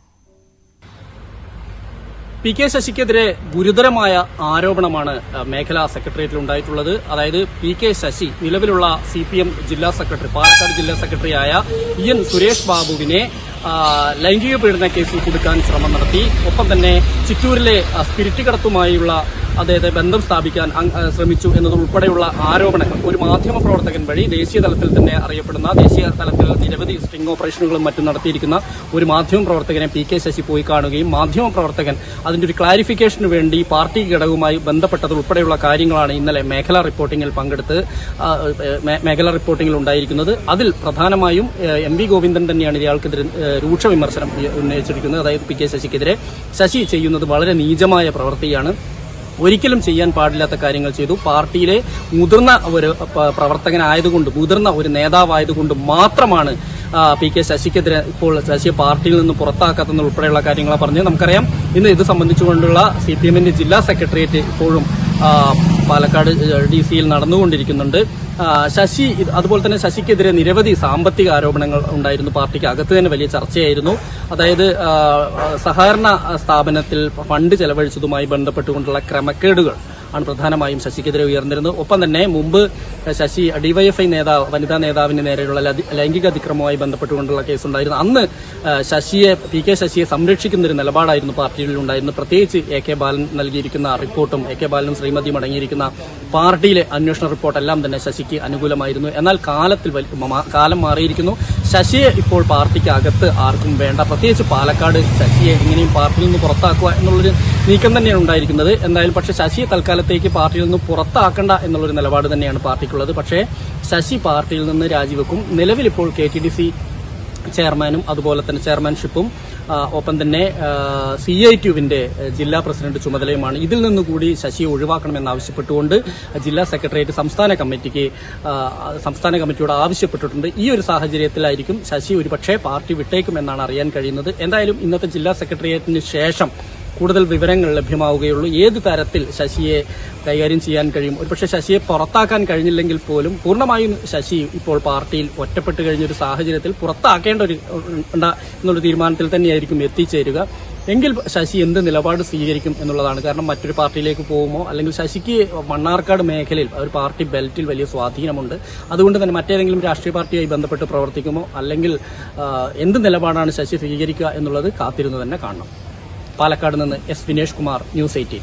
പി കെ ശശിക്കെതിരെ ഗുരുതരമായ ആരോപണമാണ് അഹ്, മേഖലാ സെക്രട്ടേറിയറ്റിൽ ഉണ്ടായിട്ടുള്ളത് അതായത് പി കെ ശശി നിലവിലുള്ള സി പി എം ജില്ലാ സെക്രട്ടറി പാലക്കാട് ജില്ലാ സെക്രട്ടറിയായ ഇ എൻ സുരേഷ് ബാബുവിനെ ആ, ലൈംഗിക പീഡന കേസിൽ കൊടുക്കാൻ ശ്രമം നടത്തി ഒപ്പം തന്നെ ചിറ്റൂരിലെ ആ, സ്പിരിറ്റ് കടത്തുമായുള്ള അദ്ദേഹത്തെ ബന്ധം സ്ഥാപിക്കാൻ അങ്- ആ, ശ്രമിച്ചു എന്നതുൾപ്പെടെയുള്ള ആരോപണങ്ങൾ ഒരു മാധ്യമ പ്രവർത്തകൻ വഴി ദേശീയ തലത്തിൽ തന്നെ അറിയപ്പെടുന്ന ദേശീയ തലത്തിൽ നിരവധി സ്ട്രിംഗ് ഓപ്പറേഷനുകളും മറ്റും നടത്തിയിരിക്കുന്ന ഒരു മാധ്യമ പ്രവർത്തകനെ പി കെ ശശി പോയി കാണുകയും മാധ്യമ പ്രവർത്തകൻ അതിന്റെ ഒരു ക്ലാരിഫിക്കേഷന് വേണ്ടി പാർട്ടി ഘടകവുമായി ബന്ധപ്പെട്ടത് ഉൾപ്പെടെയുള്ള കാര്യങ്ങളാണ് ഇന്നലെ മേഖലാ റിപ്പോർട്ടിംഗിൽ പങ്കെടുത്ത് ആ, മേ- മേഖലാ റിപ്പോർട്ടിംഗിൽ ഉണ്ടായിരിക്കുന്നത് അതിൽ പ്രധാനമായും ഏഹ്, എം വി ഗോവിന്ദൻ തന്നെയാണ് ഇയാൾക്കെതിരെ ഏഹ്, രൂക്ഷ വിമർശനം ഉന്നയിച്ചിരിക്കുന്നത് അതായത് പി കെ ശശിക്കെതിരെ ശശി ചെയ്യുന്നത് വളരെ നീചമായ പ്രവൃത്തിയാണ് ഒരിക്കലും ചെയ്യാൻ പാടില്ലാത്ത കാര്യങ്ങൾ ചെയ്തു പാർട്ടിയിലെ മുതിർന്ന ഒരു പ- പ്രവർത്തകനായതുകൊണ്ട് മുതിർന്ന ഒരു നേതാവായതുകൊണ്ട് മാത്രമാണ് ആ, പി കെ ശശിക്കെതിരെ ഇപ്പോൾ ശശിയെ പാർട്ടിയിൽ നിന്ന് പുറത്താക്കാത്തത് ഉൾപ്പെടെയുള്ള കാര്യങ്ങളാണ് പറഞ്ഞത് നമുക്കറിയാം ഇന്ന് ഇത് സംബന്ധിച്ചുകൊണ്ടുള്ള സി പി എമ്മിന്റെ ജില്ലാ സെക്രട്ടേറിയറ്റ് ഇപ്പോഴും ആ, പാലക്കാട് ഡി സിയിൽ നടന്നുകൊണ്ടിരിക്കുന്നുണ്ട് ആ, ശശി ഇത് അതുപോലെ തന്നെ ശശിക്കെതിരെ നിരവധി സാമ്പത്തിക ആരോപണങ്ങൾ ഉണ്ടായിരുന്നു പാർട്ടിക്ക് അകത്ത് തന്നെ വലിയ ചർച്ചയായിരുന്നു അതായത് ആ, സഹകരണ സ്ഥാപനത്തിൽ ഫണ്ട് ചെലവഴിച്ചതുമായി ബന്ധപ്പെട്ടുകൊണ്ടുള്ള ക്രമക്കേടുകൾ ആണ് പ്രധാനമായും ശശിക്കെതിരെ ഉയർന്നിരുന്നത് ഒപ്പം തന്നെ മുമ്പ് ശശി ഡിവൈഎഫ്ഐ നേതാവ് വനിതാ നേതാവിന് നേരെയുള്ള ലതി- ലൈംഗിക അതിക്രമവുമായി ബന്ധപ്പെട്ടുകൊണ്ടുള്ള കേസുണ്ടായിരുന്നു അന്ന് ആ, ശശിയെ പി കെ ശശിയെ സംരക്ഷിക്കുന്ന ഒരു നിലപാടായിരുന്നു പാർട്ടിയിൽ ഉണ്ടായിരുന്നത് പ്രത്യേകിച്ച് എ കെ ബാലൻ നൽകിയിരിക്കുന്ന റിപ്പോർട്ടും എ കെ ബാലനും ശ്രീമതിയും അടങ്ങിയിരിക്കുന്ന പാർട്ടിയിലെ അന്വേഷണ റിപ്പോർട്ടെല്ലാം തന്നെ ശശിക്ക് അനുകൂലമായിരുന്നു എന്നാൽ കാലത്തിൽ വലി- മ- കാലം മാറിയിരിക്കുന്നു ശശിയെ ഇപ്പോൾ പാർട്ടിക്ക് അകത്ത് ആർക്കും വേണ്ട പ്രത്യേകിച്ച് പാലക്കാട് ശശിയെ എങ്ങനെയും പാർട്ടിയിൽ നിന്ന് പുറത്താക്കുക എന്നുള്ളൊരു നീക്കം തന്നെയാണ് ഉണ്ടായിരിക്കുന്നത് എന്തായാലും പക്ഷേ ശശിയെ തൽക്കാലത്തേക്ക് പാർട്ടിയിൽ നിന്ന് പുറത്താക്കണ്ട എന്നുള്ളൊരു നിലപാട് തന്നെയാണ് പാർട്ടിക്കുള്ളത് പക്ഷേ ശശി പാർട്ടിയിൽ നിന്ന് രാജിവെക്കും നിലവിൽ ഇപ്പോൾ കെ ടി ഡി സി ചെയർമാനും അതുപോലെ തന്നെ ചെയർമാൻഷിപ്പും ആ, ഒപ്പം തന്നെ സി ഐ ടുവിന്റെ ജില്ലാ പ്രസിഡന്റ് ചുമതലയുമാണ് ഇതിൽ നിന്നുകൂടി ശശിയെ ഒഴിവാക്കണമെന്നാവശ്യപ്പെട്ടുകൊണ്ട് ജില്ലാ സെക്രട്ടേറിയറ്റ് സംസ്ഥാന കമ്മിറ്റിക്ക് ആ, സംസ്ഥാന കമ്മിറ്റിയോട് ആവശ്യപ്പെട്ടിട്ടുണ്ട് ഈ ഒരു സാഹചര്യത്തിലായിരിക്കും ശശി ഒരുപക്ഷെ പാർട്ടി വിട്ടേക്കുമെന്നാണ് അറിയാൻ കഴിയുന്നത് എന്തായാലും ഇന്നത്തെ ജില്ലാ സെക്രട്ടേറിയറ്റിന് ശേഷം കൂടുതൽ വിവരങ്ങൾ ലഭ്യമാവുകയുള്ളൂ ഏത് തരത്തിൽ ശശിയെ കൈകാര്യം ചെയ്യാൻ കഴിയും ഒരുപക്ഷെ ശശിയെ പുറത്താക്കാൻ കഴിഞ്ഞില്ലെങ്കിൽ പോലും പൂർണ്ണമായും ശശി ഇപ്പോൾ പാർട്ടിയിൽ ഒറ്റപ്പെട്ട് കഴിഞ്ഞ ഒരു സാഹചര്യത്തിൽ പുറത്താക്കേണ്ട ഒരു ഉണ്ട എന്നുള്ള തീരുമാനത്തിൽ തന്നെയായിരിക്കും എത്തിച്ചേരുക എങ്കിൽ ശശി എന്ത് നിലപാട് സ്വീകരിക്കും എന്നുള്ളതാണ് കാരണം മറ്റൊരു പാർട്ടിയിലേക്ക് പോകുമോ അല്ലെങ്കിൽ ശശിക്ക് മണ്ണാർക്കാട് മേഖലയിൽ ഒരു പാർട്ടി ബെൽറ്റിൽ വലിയ സ്വാധീനമുണ്ട് അതുകൊണ്ട് തന്നെ മറ്റേതെങ്കിലും രാഷ്ട്രീയ പാർട്ടിയായി ബന്ധപ്പെട്ട് പ്രവർത്തിക്കുമോ അല്ലെങ്കിൽ ആ, എന്ത് നിലപാടാണ് ശശി സ്വീകരിക്കുക എന്നുള്ളത് കാത്തിരുന്ന് തന്നെ കാണണം പാലക്കാട് നിന്ന് S Vinesh Kumar news eighteen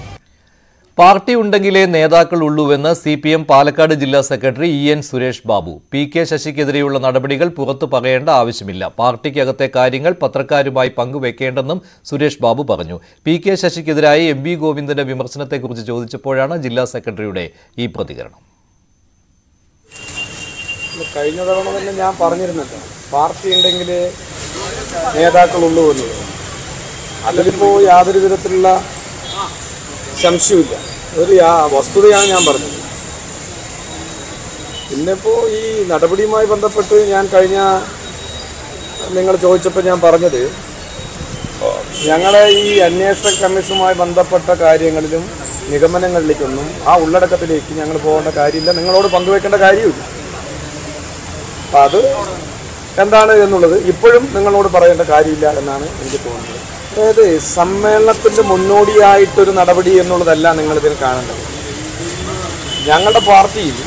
party ഉണ്ടെങ്കിലേ നേതാക്കൾ ഉള്ളൂവെന്ന് സി പി എം പാലക്കാട് ജില്ലാ secretary E N Suresh Babu P K ശശിക്കെതിരെയുള്ള നടപടികൾ പുറത്തു പറയേണ്ട ആവശ്യമില്ല പാർട്ടിക്കകത്തെ കാര്യങ്ങൾ പത്രക്കാരുമായി പങ്കുവെക്കേണ്ടെന്നും സുരേഷ് ബാബു പറഞ്ഞു പി കെ ശശിക്കെതിരായ എം വി ഗോവിന്ദന്റെ വിമർശനത്തെക്കുറിച്ച് ചോദിച്ചപ്പോഴാണ് ജില്ലാ സെക്രട്ടറിയുടെ ഈ പ്രതികരണം കഴിഞ്ഞ തവണ തന്നെ ഞാൻ പറഞ്ഞിരുന്നല്ലോ പാർട്ടി ഉണ്ടെങ്കിൽ നേതാക്കളുള്ളൂ എന്നുള്ളത് അതിലിപ്പോ യാതൊരു വിധത്തിലുള്ള സംശയമില്ല ഒരു യാ- വസ്തുതയാണ് ഞാൻ പറഞ്ഞത് പിന്നിപ്പോ ഈ നടപടിയുമായി ബന്ധപ്പെട്ട് ഞാൻ കഴിഞ്ഞ നിങ്ങൾ ചോദിച്ചപ്പോൾ ഞാൻ പറഞ്ഞത് ഞങ്ങളെ ഈ അന്വേഷണ കമ്മീഷനുമായി ബന്ധപ്പെട്ട കാര്യങ്ങളിലും നിഗമനങ്ങളിലേക്കൊന്നും ആ ഉള്ളടക്കത്തിലേക്ക് ഞങ്ങൾ പോകേണ്ട കാര്യമില്ല നിങ്ങളോട് പങ്കുവെക്കേണ്ട കാര്യമില്ല അപ്പം അത് എന്താണ് എന്നുള്ളത് ഇപ്പോഴും നിങ്ങളോട് പറയേണ്ട കാര്യമില്ല എന്നാണ് എനിക്ക് തോന്നുന്നത് അതായത് സമ്മേളനത്തിന്റെ മുന്നോടിയായിട്ടൊരു നടപടി എന്നുള്ളതല്ല നിങ്ങൾ ഇതിൽ കാണേണ്ടത് ഞങ്ങളുടെ പാർട്ടിയിൽ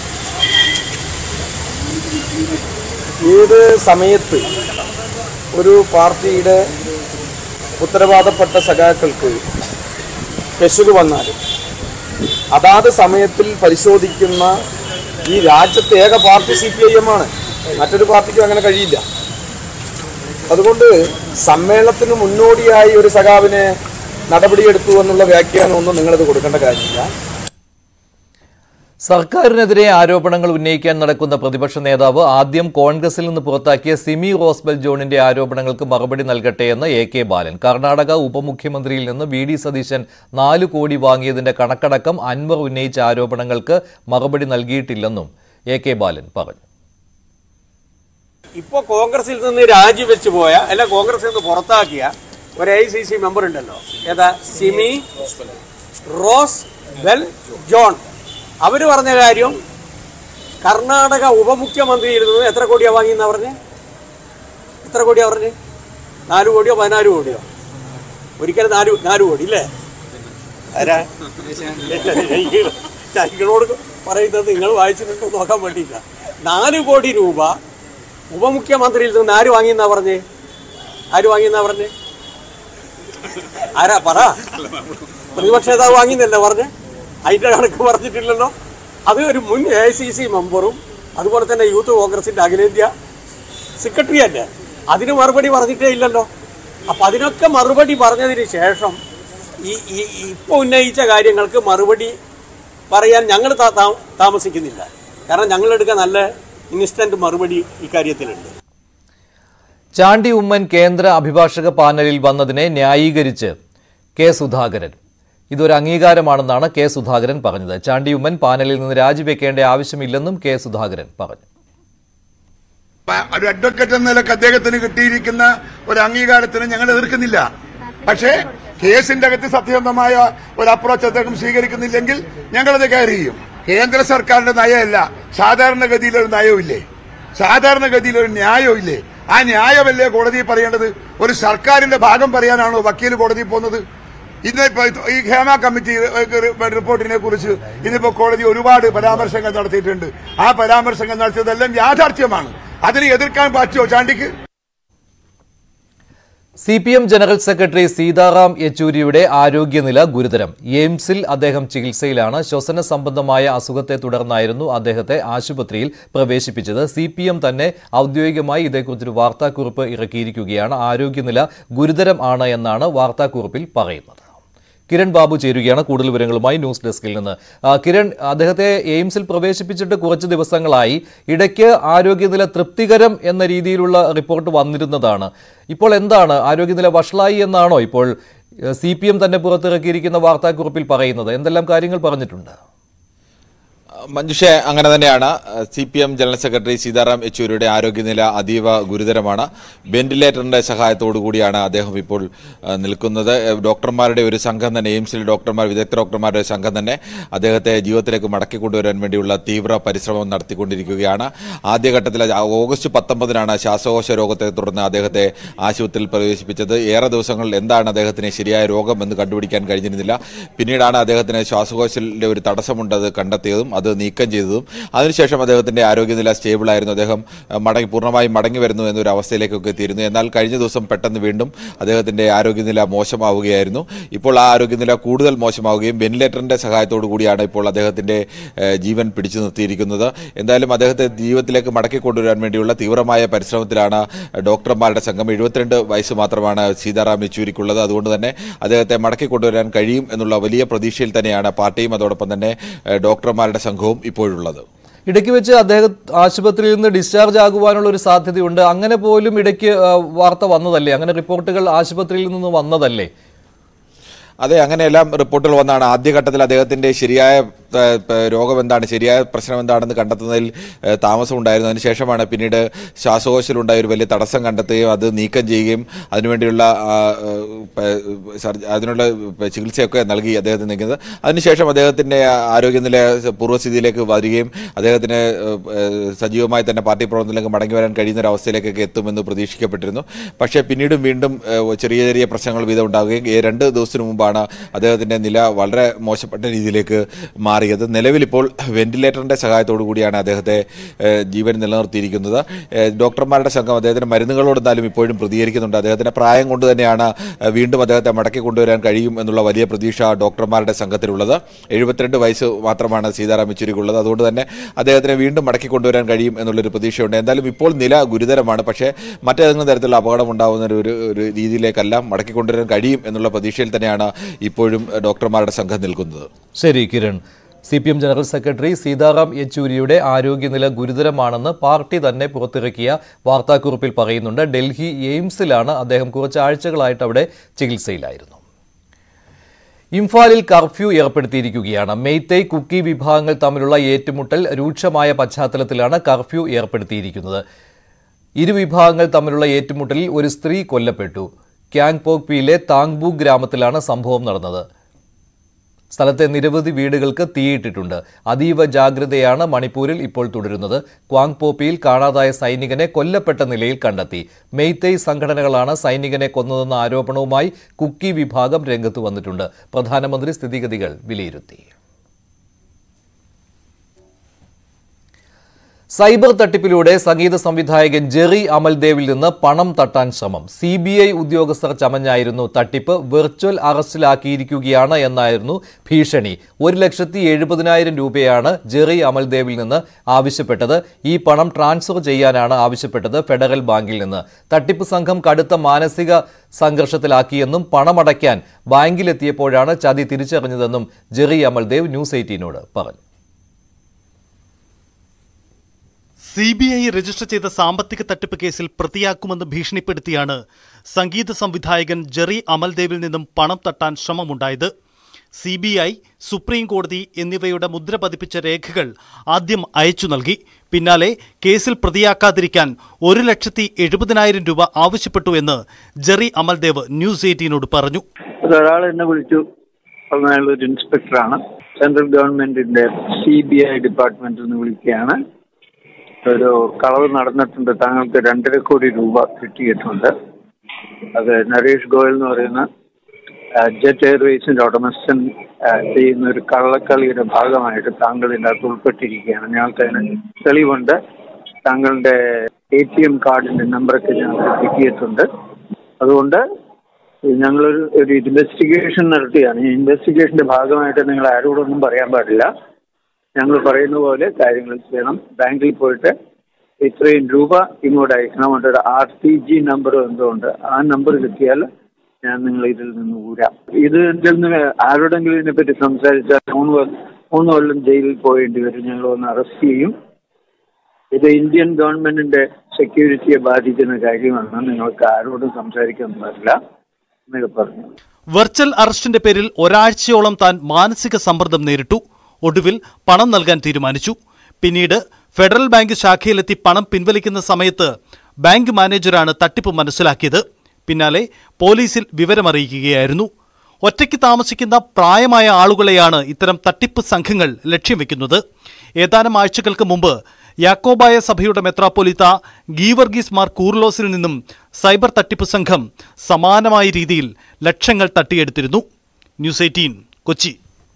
ഏത് സമയത്ത് ഒരു പാർട്ടിയുടെ ഉത്തരവാദപ്പെട്ട സഖാക്കൾക്ക് പെശക് വന്നാലും അതാത് സമയത്തിൽ പരിശോധിക്കുന്ന ഈ രാജ്യത്തെ ഏക party C P I M ആണ് മറ്റൊരു പാർട്ടിക്കും അങ്ങനെ കഴിയില്ല അതുകൊണ്ട് സമ്മേളനത്തിന് മുന്നോടിയായി ഒരു സഖാവിനെ നടപടിയെടുത്തു എന്നുള്ള വ്യാഖ്യാനം ഒന്നും നിങ്ങളിത് കൊടുക്കേണ്ട കാര്യമില്ല സർക്കാരിനെതിരെ ആരോപണങ്ങൾ ഉന്നയിക്കാൻ നടക്കുന്ന പ്രതിപക്ഷ നേതാവ് ആദ്യം കോൺഗ്രസിൽ നിന്ന് പുറത്താക്കിയ സിമി റോസ്ബൽ ജോണിന്റെ ആരോപണങ്ങൾക്ക് മറുപടി നൽകട്ടെ എന്ന് എ കെ ബാലൻ കർണാടക ഉപമുഖ്യമന്ത്രിയിൽ നിന്ന് വി ഡി സതീശൻ നാല് കോടി വാങ്ങിയതിന്റെ കണക്കടക്കം അൻവർ ഉന്നയിച്ച ആരോപണങ്ങൾക്ക് മറുപടി നൽകിയിട്ടില്ലെന്നും എ കെ ബാലൻ പറഞ്ഞു ഇപ്പോ കോൺഗ്രസിൽ നിന്ന് രാജിവെച്ച് പോയ അല്ല കോൺഗ്രസിൽ നിന്ന് പുറത്താക്കിയ ഒരു ഐ സി സി മെമ്പർ ഉണ്ടല്ലോ ഏതാ സിമി റോസ് ബെൽ ജോൺ അവര് പറഞ്ഞ കാര്യം കർണാടക ഉപമുഖ്യമന്ത്രിയിൽ നിന്ന് എത്ര കോടിയാ വാങ്ങിയെന്നാ പറഞ്ഞേ എത്ര കോടിയാ പറഞ്ഞേ നാല് കോടിയോ പതിനാല് കോടിയോ ഒരിക്കലും നാല് നാല് കോടി ഇല്ലേ ആരാ എനിക്ക് നിങ്ങളോട് പറയുന്നത് നിങ്ങൾ വായിച്ചിട്ടുണ്ടോ എന്ന് നോക്കാൻ വേണ്ടിയില്ല നാല് കോടി രൂപ ഉപമുഖ്യമന്ത്രിയിൽ നിന്ന് ആര് വാങ്ങിയെന്നാ പറഞ്ഞേ ആര് വാങ്ങിയെന്നാ പറഞ്ഞേ ആരാ പറ പ്രതിപക്ഷ നേതാവ് വാങ്ങിയെന്നല്ല പറഞ്ഞേ അതിന്റെ കണക്ക് പറഞ്ഞിട്ടില്ലല്ലോ അത് ഒരു മുൻ എ ഐ സി സി മെമ്പറും അതുപോലെ തന്നെ യൂത്ത് കോൺഗ്രസിന്റെ അഖിലേന്ത്യാ സെക്രട്ടറി അല്ലേ അതിന് മറുപടി പറഞ്ഞിട്ടേ ഇല്ലല്ലോ അപ്പൊ അതിനൊക്കെ മറുപടി പറഞ്ഞതിന് ശേഷം ഈ ഈ ഇപ്പൊ ഉന്നയിച്ച കാര്യങ്ങൾക്ക് മറുപടി പറയാൻ ഞങ്ങൾ താമസിക്കുന്നില്ല കാരണം ഞങ്ങളെടുക്കാൻ നല്ല ഇൻസ്റ്റന്റ് മറുപടി ഇക്കാര്യത്തിലുണ്ട് ചാണ്ടി ഉമ്മൻ കേന്ദ്ര അഭിഭാഷക പാനലിൽ വന്നതിനെ ന്യായീകരിച്ച് കെ സുധാകരൻ ഇതൊരു അംഗീകാരമാണെന്നാണ് കെ സുധാകരൻ പറഞ്ഞത് ചാണ്ടി ഉമ്മൻ പാനലിൽ നിന്ന് രാജിവെക്കേണ്ട ആവശ്യമില്ലെന്നും കെ സുധാകരൻ പറഞ്ഞു ഒരു അഡ്വക്കേറ്റ് എന്ന നിലക്ക് അദ്ദേഹത്തിന് കിട്ടിയിരിക്കുന്ന ഒരു അംഗീകാരത്തിന് ഞങ്ങൾ എതിർക്കുന്നില്ല പക്ഷേ കേസിന്റെ അകത്ത് സത്യസന്ധമായ ഒരു അപ്രോച്ച് അദ്ദേഹം സ്വീകരിക്കുന്നില്ലെങ്കിൽ ഞങ്ങളത് കയറി ചെയ്യും കേന്ദ്ര സർക്കാരിന്റെ നയമല്ല സാധാരണഗതിയിൽ ഒരു നയമില്ലേ സാധാരണഗതിയിൽ ഒരു ന്യായമില്ലേ ആ ന്യായമല്ലേ കോടതി പറയേണ്ടത് ഒരു സർക്കാരിന്റെ ഭാഗം പറയാനാണോ വക്കീൽ കോടതി പോകുന്നത് ഇന്നിപ്പോ ഈ ഹേമ കമ്മിറ്റി റിപ്പോർട്ടിനെ കുറിച്ച് ഇന്നിപ്പോ കോടതി ഒരുപാട് പരാമർശങ്ങൾ നടത്തിയിട്ടുണ്ട് ആ പരാമർശങ്ങൾ നടത്തിയതെല്ലാം യാഥാർത്ഥ്യമാണ് അതിനെ എതിർക്കാൻ പറ്റുമോ ചാണ്ടിക്ക് C P M general secretary Sitaram യെച്ചൂരിയുടെ ആരോഗ്യനില ഗുരുതരം എയിംസിൽ അദ്ദേഹം ചികിത്സയിലാണ് ശ്വസന സംബന്ധമായ അസുഖത്തെ തുടർന്നായിരുന്നു അദ്ദേഹത്തെ ആശുപത്രിയിൽ പ്രവേശിപ്പിച്ചത് സി പി എം തന്നെ ഔദ്യോഗികമായി ഇതേക്കുറിച്ചൊരു വാർത്താക്കുറിപ്പ് ഇറക്കിയിരിക്കുകയാണ് ആരോഗ്യനില ഗുരുതരം ആണ് എന്നാണ് വാർത്താക്കുറിപ്പിൽ പറയുന്നത് കിരൺ ബാബു ചേരുകയാണ് കൂടുതൽ വിവരങ്ങളുമായി ന്യൂസ് ഡെസ്കിൽ നിന്ന് ആ, കിരൺ അദ്ദേഹത്തെ എയിംസിൽ പ്രവേശിപ്പിച്ചിട്ട് കുറച്ച് ദിവസങ്ങളായി ഇടയ്ക്ക് ആരോഗ്യനില തൃപ്തികരം എന്ന രീതിയിലുള്ള റിപ്പോർട്ട് വന്നിരുന്നതാണ് ഇപ്പോൾ എന്താണ് ആരോഗ്യനില വഷളായി എന്നാണോ ഇപ്പോൾ സി പി എം തന്നെ പുറത്തിറക്കിയിരിക്കുന്ന വാർത്താക്കുറിപ്പിൽ പറയുന്നത് എന്തെല്ലാം കാര്യങ്ങൾ പറഞ്ഞിട്ടുണ്ട് മഞ്ജുഷ അങ്ങനെ തന്നെയാണ് C P M general secretary Sitaram യെച്ചൂരിയുടെ ആരോഗ്യനില അതീവ ഗുരുതരമാണ് വെന്റിലേറ്ററിന്റെ സഹായത്തോടു കൂടിയാണ് അദ്ദേഹം ഇപ്പോൾ ആ, നിൽക്കുന്നത് ഏ, ഡോക്ടർമാരുടെ ഒരു സംഘം തന്നെ എയിംസിൽ ഡോക്ടർമാർ വിദഗ്ധ ഡോക്ടർമാരുടെ ഒരു സംഘം തന്നെ അദ്ദേഹത്തെ ജീവിതത്തിലേക്ക് മടക്കി കൊണ്ടുവരാൻ വേണ്ടിയുള്ള തീവ്ര പരിശ്രമം നടത്തിക്കൊണ്ടിരിക്കുകയാണ് ആദ്യഘട്ടത്തിൽ അത് ഓഗസ്റ്റ് പത്തൊമ്പതിനാണ് ശ്വാസകോശ രോഗത്തെ തുടർന്ന് അദ്ദേഹത്തെ ആശുപത്രിയിൽ പ്രവേശിപ്പിച്ചത് ഏറെ ദിവസങ്ങളിൽ എന്താണ് അദ്ദേഹത്തിന് ശരിയായ രോഗം എന്ന് കണ്ടുപിടിക്കാൻ കഴിഞ്ഞിരുന്നില്ല പിന്നീടാണ് അദ്ദേഹത്തിന് ശ്വാസകോശത്തിന്റെ ഒരു തടസ്സമുണ്ട് അത് കണ്ടെത്തിയതും അത് നീക്കം ചെയ്തതും അതിനുശേഷം അദ്ദേഹത്തിന്റെ ആരോഗ്യനില സ്റ്റേബിൾ ആയിരുന്നു അദ്ദേഹം അഹ്, മടങ്ങി പൂർണ്ണമായും മടങ്ങി വരുന്നു എന്നൊരു അവസ്ഥയിലേക്കൊക്കെ എത്തിയിരുന്നു എന്നാൽ കഴിഞ്ഞ ദിവസം പെട്ടെന്ന് വീണ്ടും അദ്ദേഹത്തിന്റെ ആരോഗ്യനില മോശമാവുകയായിരുന്നു ഇപ്പോൾ ആ ആരോഗ്യനില കൂടുതൽ മോശമാവുകയും വെന്റിലേറ്ററിന്റെ സഹായത്തോടു കൂടിയാണ് ഇപ്പോൾ അദ്ദേഹത്തിന്റെ ഏഹ്, ജീവൻ പിടിച്ചു നിർത്തിയിരിക്കുന്നത് എന്തായാലും അദ്ദേഹത്തെ ജീവിതത്തിലേക്ക് മടക്കി കൊണ്ടുവരാൻ വേണ്ടിയുള്ള തീവ്രമായ പരിശ്രമത്തിലാണ് ഡോക്ടർമാരുടെ സംഘം എഴുപത്തിരണ്ട് വയസ്സ് മാത്രമാണ് സീതാറാം യെച്ചൂരിക്കുള്ളത് അതുകൊണ്ട് തന്നെ അദ്ദേഹത്തെ മടക്കി കൊണ്ടുവരാൻ കഴിയും എന്നുള്ള വലിയ പ്രതീക്ഷയിൽ തന്നെയാണ് പാർട്ടിയും അതോടൊപ്പം തന്നെ ഏഹ്, ഡോക്ടർമാരുടെ സംഘവും ഇപ്പോഴുള്ളത് ഇടയ്ക്ക് വെച്ച് അദ്ദേഹം ആശുപത്രിയിൽ നിന്ന് ഡിസ്ചാർജ് ആകുവാനുള്ള ഒരു സാധ്യതയുണ്ട് അങ്ങനെ പോലും ഇടയ്ക്ക് ആ, വാർത്ത വന്നതല്ലേ അങ്ങനെ റിപ്പോർട്ടുകൾ ആശുപത്രിയിൽ നിന്ന് വന്നതല്ലേ അതെ അങ്ങനെയെല്ലാം റിപ്പോർട്ടുകൾ വന്നാണ് ആദ്യഘട്ടത്തിൽ അദ്ദേഹത്തിന്റെ ശരിയായ ഏഹ്, പ- രോഗം എന്താണ് ശരിയായ പ്രശ്നം എന്താണെന്ന് കണ്ടെത്തുന്നതിൽ ഏഹ്, താമസമുണ്ടായിരുന്നു അതിനുശേഷമാണ് പിന്നീട് ശ്വാസകോശത്തിലുണ്ടായ ഒരു വലിയ തടസ്സം കണ്ടെത്തുകയും അത് നീക്കം ചെയ്യുകയും അതിനുവേണ്ടിയുള്ള ആ, ഏഹ്, പ- സർജ- അതിനുള്ള ചികിത്സയൊക്കെ നൽകി അദ്ദേഹത്തിന് നിൽക്കുന്നത് അതിനുശേഷം അദ്ദേഹത്തിന്റെ ആരോഗ്യനില പൂർവ്വസ്ഥിതിയിലേക്ക് വരികയും അദ്ദേഹത്തിന് ഏഹ്, ഏഹ്, സജീവമായി തന്നെ പാർട്ടി പ്രവർത്തനത്തിലേക്ക് മടങ്ങി വരാൻ കഴിയുന്ന ഒരു അവസ്ഥയിലേക്കൊക്കെ എത്തുമെന്ന് പ്രതീക്ഷിക്കപ്പെട്ടിരുന്നു പക്ഷേ പിന്നീടും വീണ്ടും ഏഹ്, ചെറിയ ചെറിയ പ്രശ്നങ്ങൾ വീതം ഉണ്ടാവുകയും ഈ രണ്ട് ദിവസത്തിന് മുമ്പാണ് അദ്ദേഹത്തിന്റെ നില വളരെ മോശപ്പെട്ട രീതിയിലേക്ക് മാറിയത് നിലവിൽ ഇപ്പോൾ വെന്റിലേറ്ററിന്റെ സഹായത്തോടു കൂടിയാണ് അദ്ദേഹത്തെ ഏഹ്, ജീവൻ നിലനിർത്തിയിരിക്കുന്നത് ഏഹ്, ഡോക്ടർമാരുടെ സംഘം അദ്ദേഹത്തിന്റെ മരുന്നുകളോട് എന്തായാലും ഇപ്പോഴും പ്രതികരിക്കുന്നുണ്ട് അദ്ദേഹത്തിന്റെ പ്രായം കൊണ്ട് തന്നെയാണ് ഏഹ്, വീണ്ടും അദ്ദേഹത്തെ മടക്കി കൊണ്ടുവരാൻ കഴിയും എന്നുള്ള വലിയ പ്രതീക്ഷ ഡോക്ടർമാരുടെ സംഘത്തിലുള്ളത് എഴുപത്തിരണ്ട് വയസ്സ് മാത്രമാണ് സീതാറാം യെച്ചൂരിക്കുള്ളത് അതുകൊണ്ട് തന്നെ അദ്ദേഹത്തിനെ വീണ്ടും മടക്കി കൊണ്ടുവരാൻ കഴിയും എന്നുള്ളൊരു പ്രതീക്ഷയുണ്ട് എന്തായാലും ഇപ്പോൾ നില ഗുരുതരമാണ് പക്ഷേ മറ്റേതെങ്കിലും തരത്തിലുള്ള അപകടം ഉണ്ടാകുന്ന ഒരു ഒരു- ഒരു രീതിയിലേക്കല്ല മടക്കി കൊണ്ടുവരാൻ കഴിയും എന്നുള്ള പ്രതീക്ഷയിൽ തന്നെയാണ് ഇപ്പോഴും ഏഹ്, ഡോക്ടർമാരുടെ സംഘം നിൽക്കുന്നത് ശരി Kiran C P M general secretary Sitaram യെച്ചൂരിയുടെ ആരോഗ്യനില ഗുരുതരമാണെന്ന് പാർട്ടി തന്നെ പുറത്തിറക്കിയ വാർത്താക്കുറിപ്പിൽ പറയുന്നുണ്ട് ഡൽഹി എയിംസിലാണ് അദ്ദേഹം കുറച്ച് ആഴ്ചകളായിട്ട് അവിടെ ചികിത്സയിലായിരുന്നു ഇംഫാലിൽ കർഫ്യൂ ഏർപ്പെടുത്തിയിരിക്കുകയാണ് മെയ്തൈ കുക്കി വിഭാഗങ്ങൾ തമ്മിലുള്ള ഏറ്റുമുട്ടൽ രൂക്ഷമായ പശ്ചാത്തലത്തിലാണ് കർഫ്യൂ ഏർപ്പെടുത്തിയിരിക്കുന്നത് ഇരു വിഭാഗങ്ങൾ തമ്മിലുള്ള ഏറ്റുമുട്ടലിൽ ഒരു സ്ത്രീ കൊല്ലപ്പെട്ടു ക്യാങ്പോക്പിയിലെ താങ്ബു ഗ്രാമത്തിലാണ് സംഭവം നടന്നത് സ്ഥലത്തെ നിരവധി വീടുകൾക്ക് തീയിട്ടിട്ടുണ്ട് അതീവ ജാഗ്രതയാണ് മണിപ്പൂരിൽ ഇപ്പോൾ തുടരുന്നത് ക്വാങ്പോപ്പിയിൽ കാണാതായ സൈനികനെ കൊല്ലപ്പെട്ട നിലയിൽ കണ്ടെത്തി മെയ്തൈ സംഘടനകളാണ് സൈനികനെ കൊന്നതെന്ന ആരോപണവുമായി കുക്കി വിഭാഗം രംഗത്ത് വന്നിട്ടുണ്ട് പ്രധാനമന്ത്രി സ്ഥിതിഗതികൾ വിലയിരുത്തി സൈബർ തട്ടിപ്പിലൂടെ സംഗീത സംവിധായകൻ ജെറി അമൽദേവിൽ നിന്ന് പണം തട്ടാൻ ശ്രമം സി ബി ഐ ഉദ്യോഗസ്ഥർ ചമഞ്ഞായിരുന്നു തട്ടിപ്പ് വെർച്വൽ അറസ്റ്റിലാക്കിയിരിക്കുകയാണ് എന്നായിരുന്നു ഭീഷണി ഒരു ലക്ഷത്തി എഴുപതിനായിരം രൂപയാണ് ജെറി അമൽദേവിൽ നിന്ന് ആവശ്യപ്പെട്ടത് ഈ പണം ട്രാൻസ്ഫർ ചെയ്യാനാണ് ആവശ്യപ്പെട്ടത് ഫെഡറൽ ബാങ്കിൽ നിന്ന് തട്ടിപ്പ് സംഘം കടുത്ത മാനസിക സംഘർഷത്തിലാക്കിയെന്നും പണമടയ്ക്കാൻ ബാങ്കിലെത്തിയപ്പോഴാണ് ചതി തിരിച്ചറിഞ്ഞതെന്നും ജെറി അമൽദേവ് ന്യൂസ് എയ്റ്റീനോട് പറഞ്ഞു സി ബി ഐ രജിസ്റ്റർ ചെയ്ത സാമ്പത്തിക തട്ടിപ്പ് കേസിൽ പ്രതിയാക്കുമെന്ന് ഭീഷണിപ്പെടുത്തിയാണ് സംഗീത സംവിധായകൻ ജെറി അമൽദേവിൽ നിന്നും പണം തട്ടാൻ ശ്രമമുണ്ടായത് സി ബി ഐ സുപ്രീം കോടതി എന്നിവയുടെ മുദ്ര പതിപ്പിച്ച രേഖകൾ ആദ്യം അയച്ചു നൽകി പിന്നാലെ കേസിൽ പ്രതിയാക്കാതിരിക്കാൻ ഒരു ലക്ഷത്തി എഴുപതിനായിരം രൂപ ആവശ്യപ്പെട്ടു എന്ന് ജെറി അമൽദേവ് ന്യൂസ് എയ്റ്റീനോട് പറഞ്ഞു ഒരാൾ എന്നെ വിളിച്ചു പറഞ്ഞ അയാൾ ഒരു ഇൻസ്പെക്ടറാണ് സെൻട്രൽ ഗവൺമെന്റിന്റെ സി ബി ഐ ഡിപ്പാർട്ട്മെന്റിൽ നിന്ന് വിളിക്കുകയാണ് ഒരു കളവ് നടന്നിട്ടുണ്ട് താങ്കൾക്ക് രണ്ടര കോടി രൂപ കിട്ടിയിട്ടുണ്ട് അത് നരേഷ് ഗോയൽ എന്ന് പറയുന്ന ജെറ്റ് എയർവേസിന്റെ ഉടമസ്ഥൻ ആ, ചെയ്യുന്ന ഒരു കള്ളക്കളിയുടെ ഭാഗമായിട്ട് താങ്കൾ ഇതിനകത്ത് ഉൾപ്പെട്ടിരിക്കുകയാണ് ഞങ്ങൾക്ക് അതിന് തെളിവുണ്ട് താങ്കളുടെ എ ടി എം കാർഡിന്റെ നമ്പറൊക്കെ ഞങ്ങൾക്ക് കിട്ടിയിട്ടുണ്ട് അതുകൊണ്ട് ഞങ്ങളൊരു ഒരു ഇൻവെസ്റ്റിഗേഷൻ നടത്തുകയാണ് ഈ ഇൻവെസ്റ്റിഗേഷന്റെ ഭാഗമായിട്ട് നിങ്ങൾ ആരോടൊന്നും പറയാൻ പാടില്ല ഞങ്ങൾ പറയുന്ന പോലെ കാര്യങ്ങൾ ചെയ്യണം ബാങ്കിൽ പോയിട്ട് ഇത്രയും രൂപ ഇങ്ങോട്ട് അയക്കണം ഒരു ആർ ടി ജി നമ്പർ എന്തുകൊണ്ട് ആ നമ്പർ കിട്ടിയാൽ ഞാൻ നിങ്ങൾ ഇതിൽ നിന്ന് ഊരാം ഇത് ഇതിൽ നിന്ന് ആരോടെങ്കിലും ഇതിനെപ്പറ്റി സംസാരിച്ചാൽ മൂന്ന് കൊല്ലം മൂന്ന് കൊല്ലം ജയിലിൽ പോയേണ്ടി വരും ഞങ്ങൾ ഒന്ന് അറസ്റ്റ് ചെയ്യും ഇത് ഇന്ത്യൻ ഗവൺമെന്റിന്റെ സെക്യൂരിറ്റിയെ ബാധിക്കുന്ന കാര്യമാണ് നിങ്ങൾക്ക് ആരോടും സംസാരിക്കാൻ പറ്റില്ല എന്നൊക്കെ പറഞ്ഞു വെർച്വൽ അറസ്റ്റിന്റെ പേരിൽ ഒരാഴ്ചയോളം താൻ മാനസിക സമ്മർദ്ദം നേരിട്ടു ഒടുവിൽ പണം നൽകാൻ തീരുമാനിച്ചു പിന്നീട് ഫെഡറൽ ബാങ്ക് ശാഖയിലെത്തി പണം പിൻവലിക്കുന്ന സമയത്ത് ബാങ്ക് മാനേജറാണ് തട്ടിപ്പ് മനസ്സിലാക്കിയത് പിന്നാലെ പോലീസിൽ വിവരമറിയിക്കുകയായിരുന്നു ഒറ്റയ്ക്ക് താമസിക്കുന്ന പ്രായമായ ആളുകളെയാണ് ഇത്തരം തട്ടിപ്പ് സംഘങ്ങൾ ലക്ഷ്യം വെക്കുന്നത് ഏതാനും ആഴ്ചകൾക്ക് മുമ്പ് യാക്കോബായ സഭയുടെ മെത്രാപ്പൊലിത്ത ഗീവർഗീസ് മാർ കൂർലോസിൽ നിന്നും സൈബർ തട്ടിപ്പ് സംഘം സമാനമായ രീതിയിൽ ലക്ഷങ്ങൾ തട്ടിയെടുത്തിരുന്നു ന്യൂസ് എയ്റ്റീൻ കൊച്ചി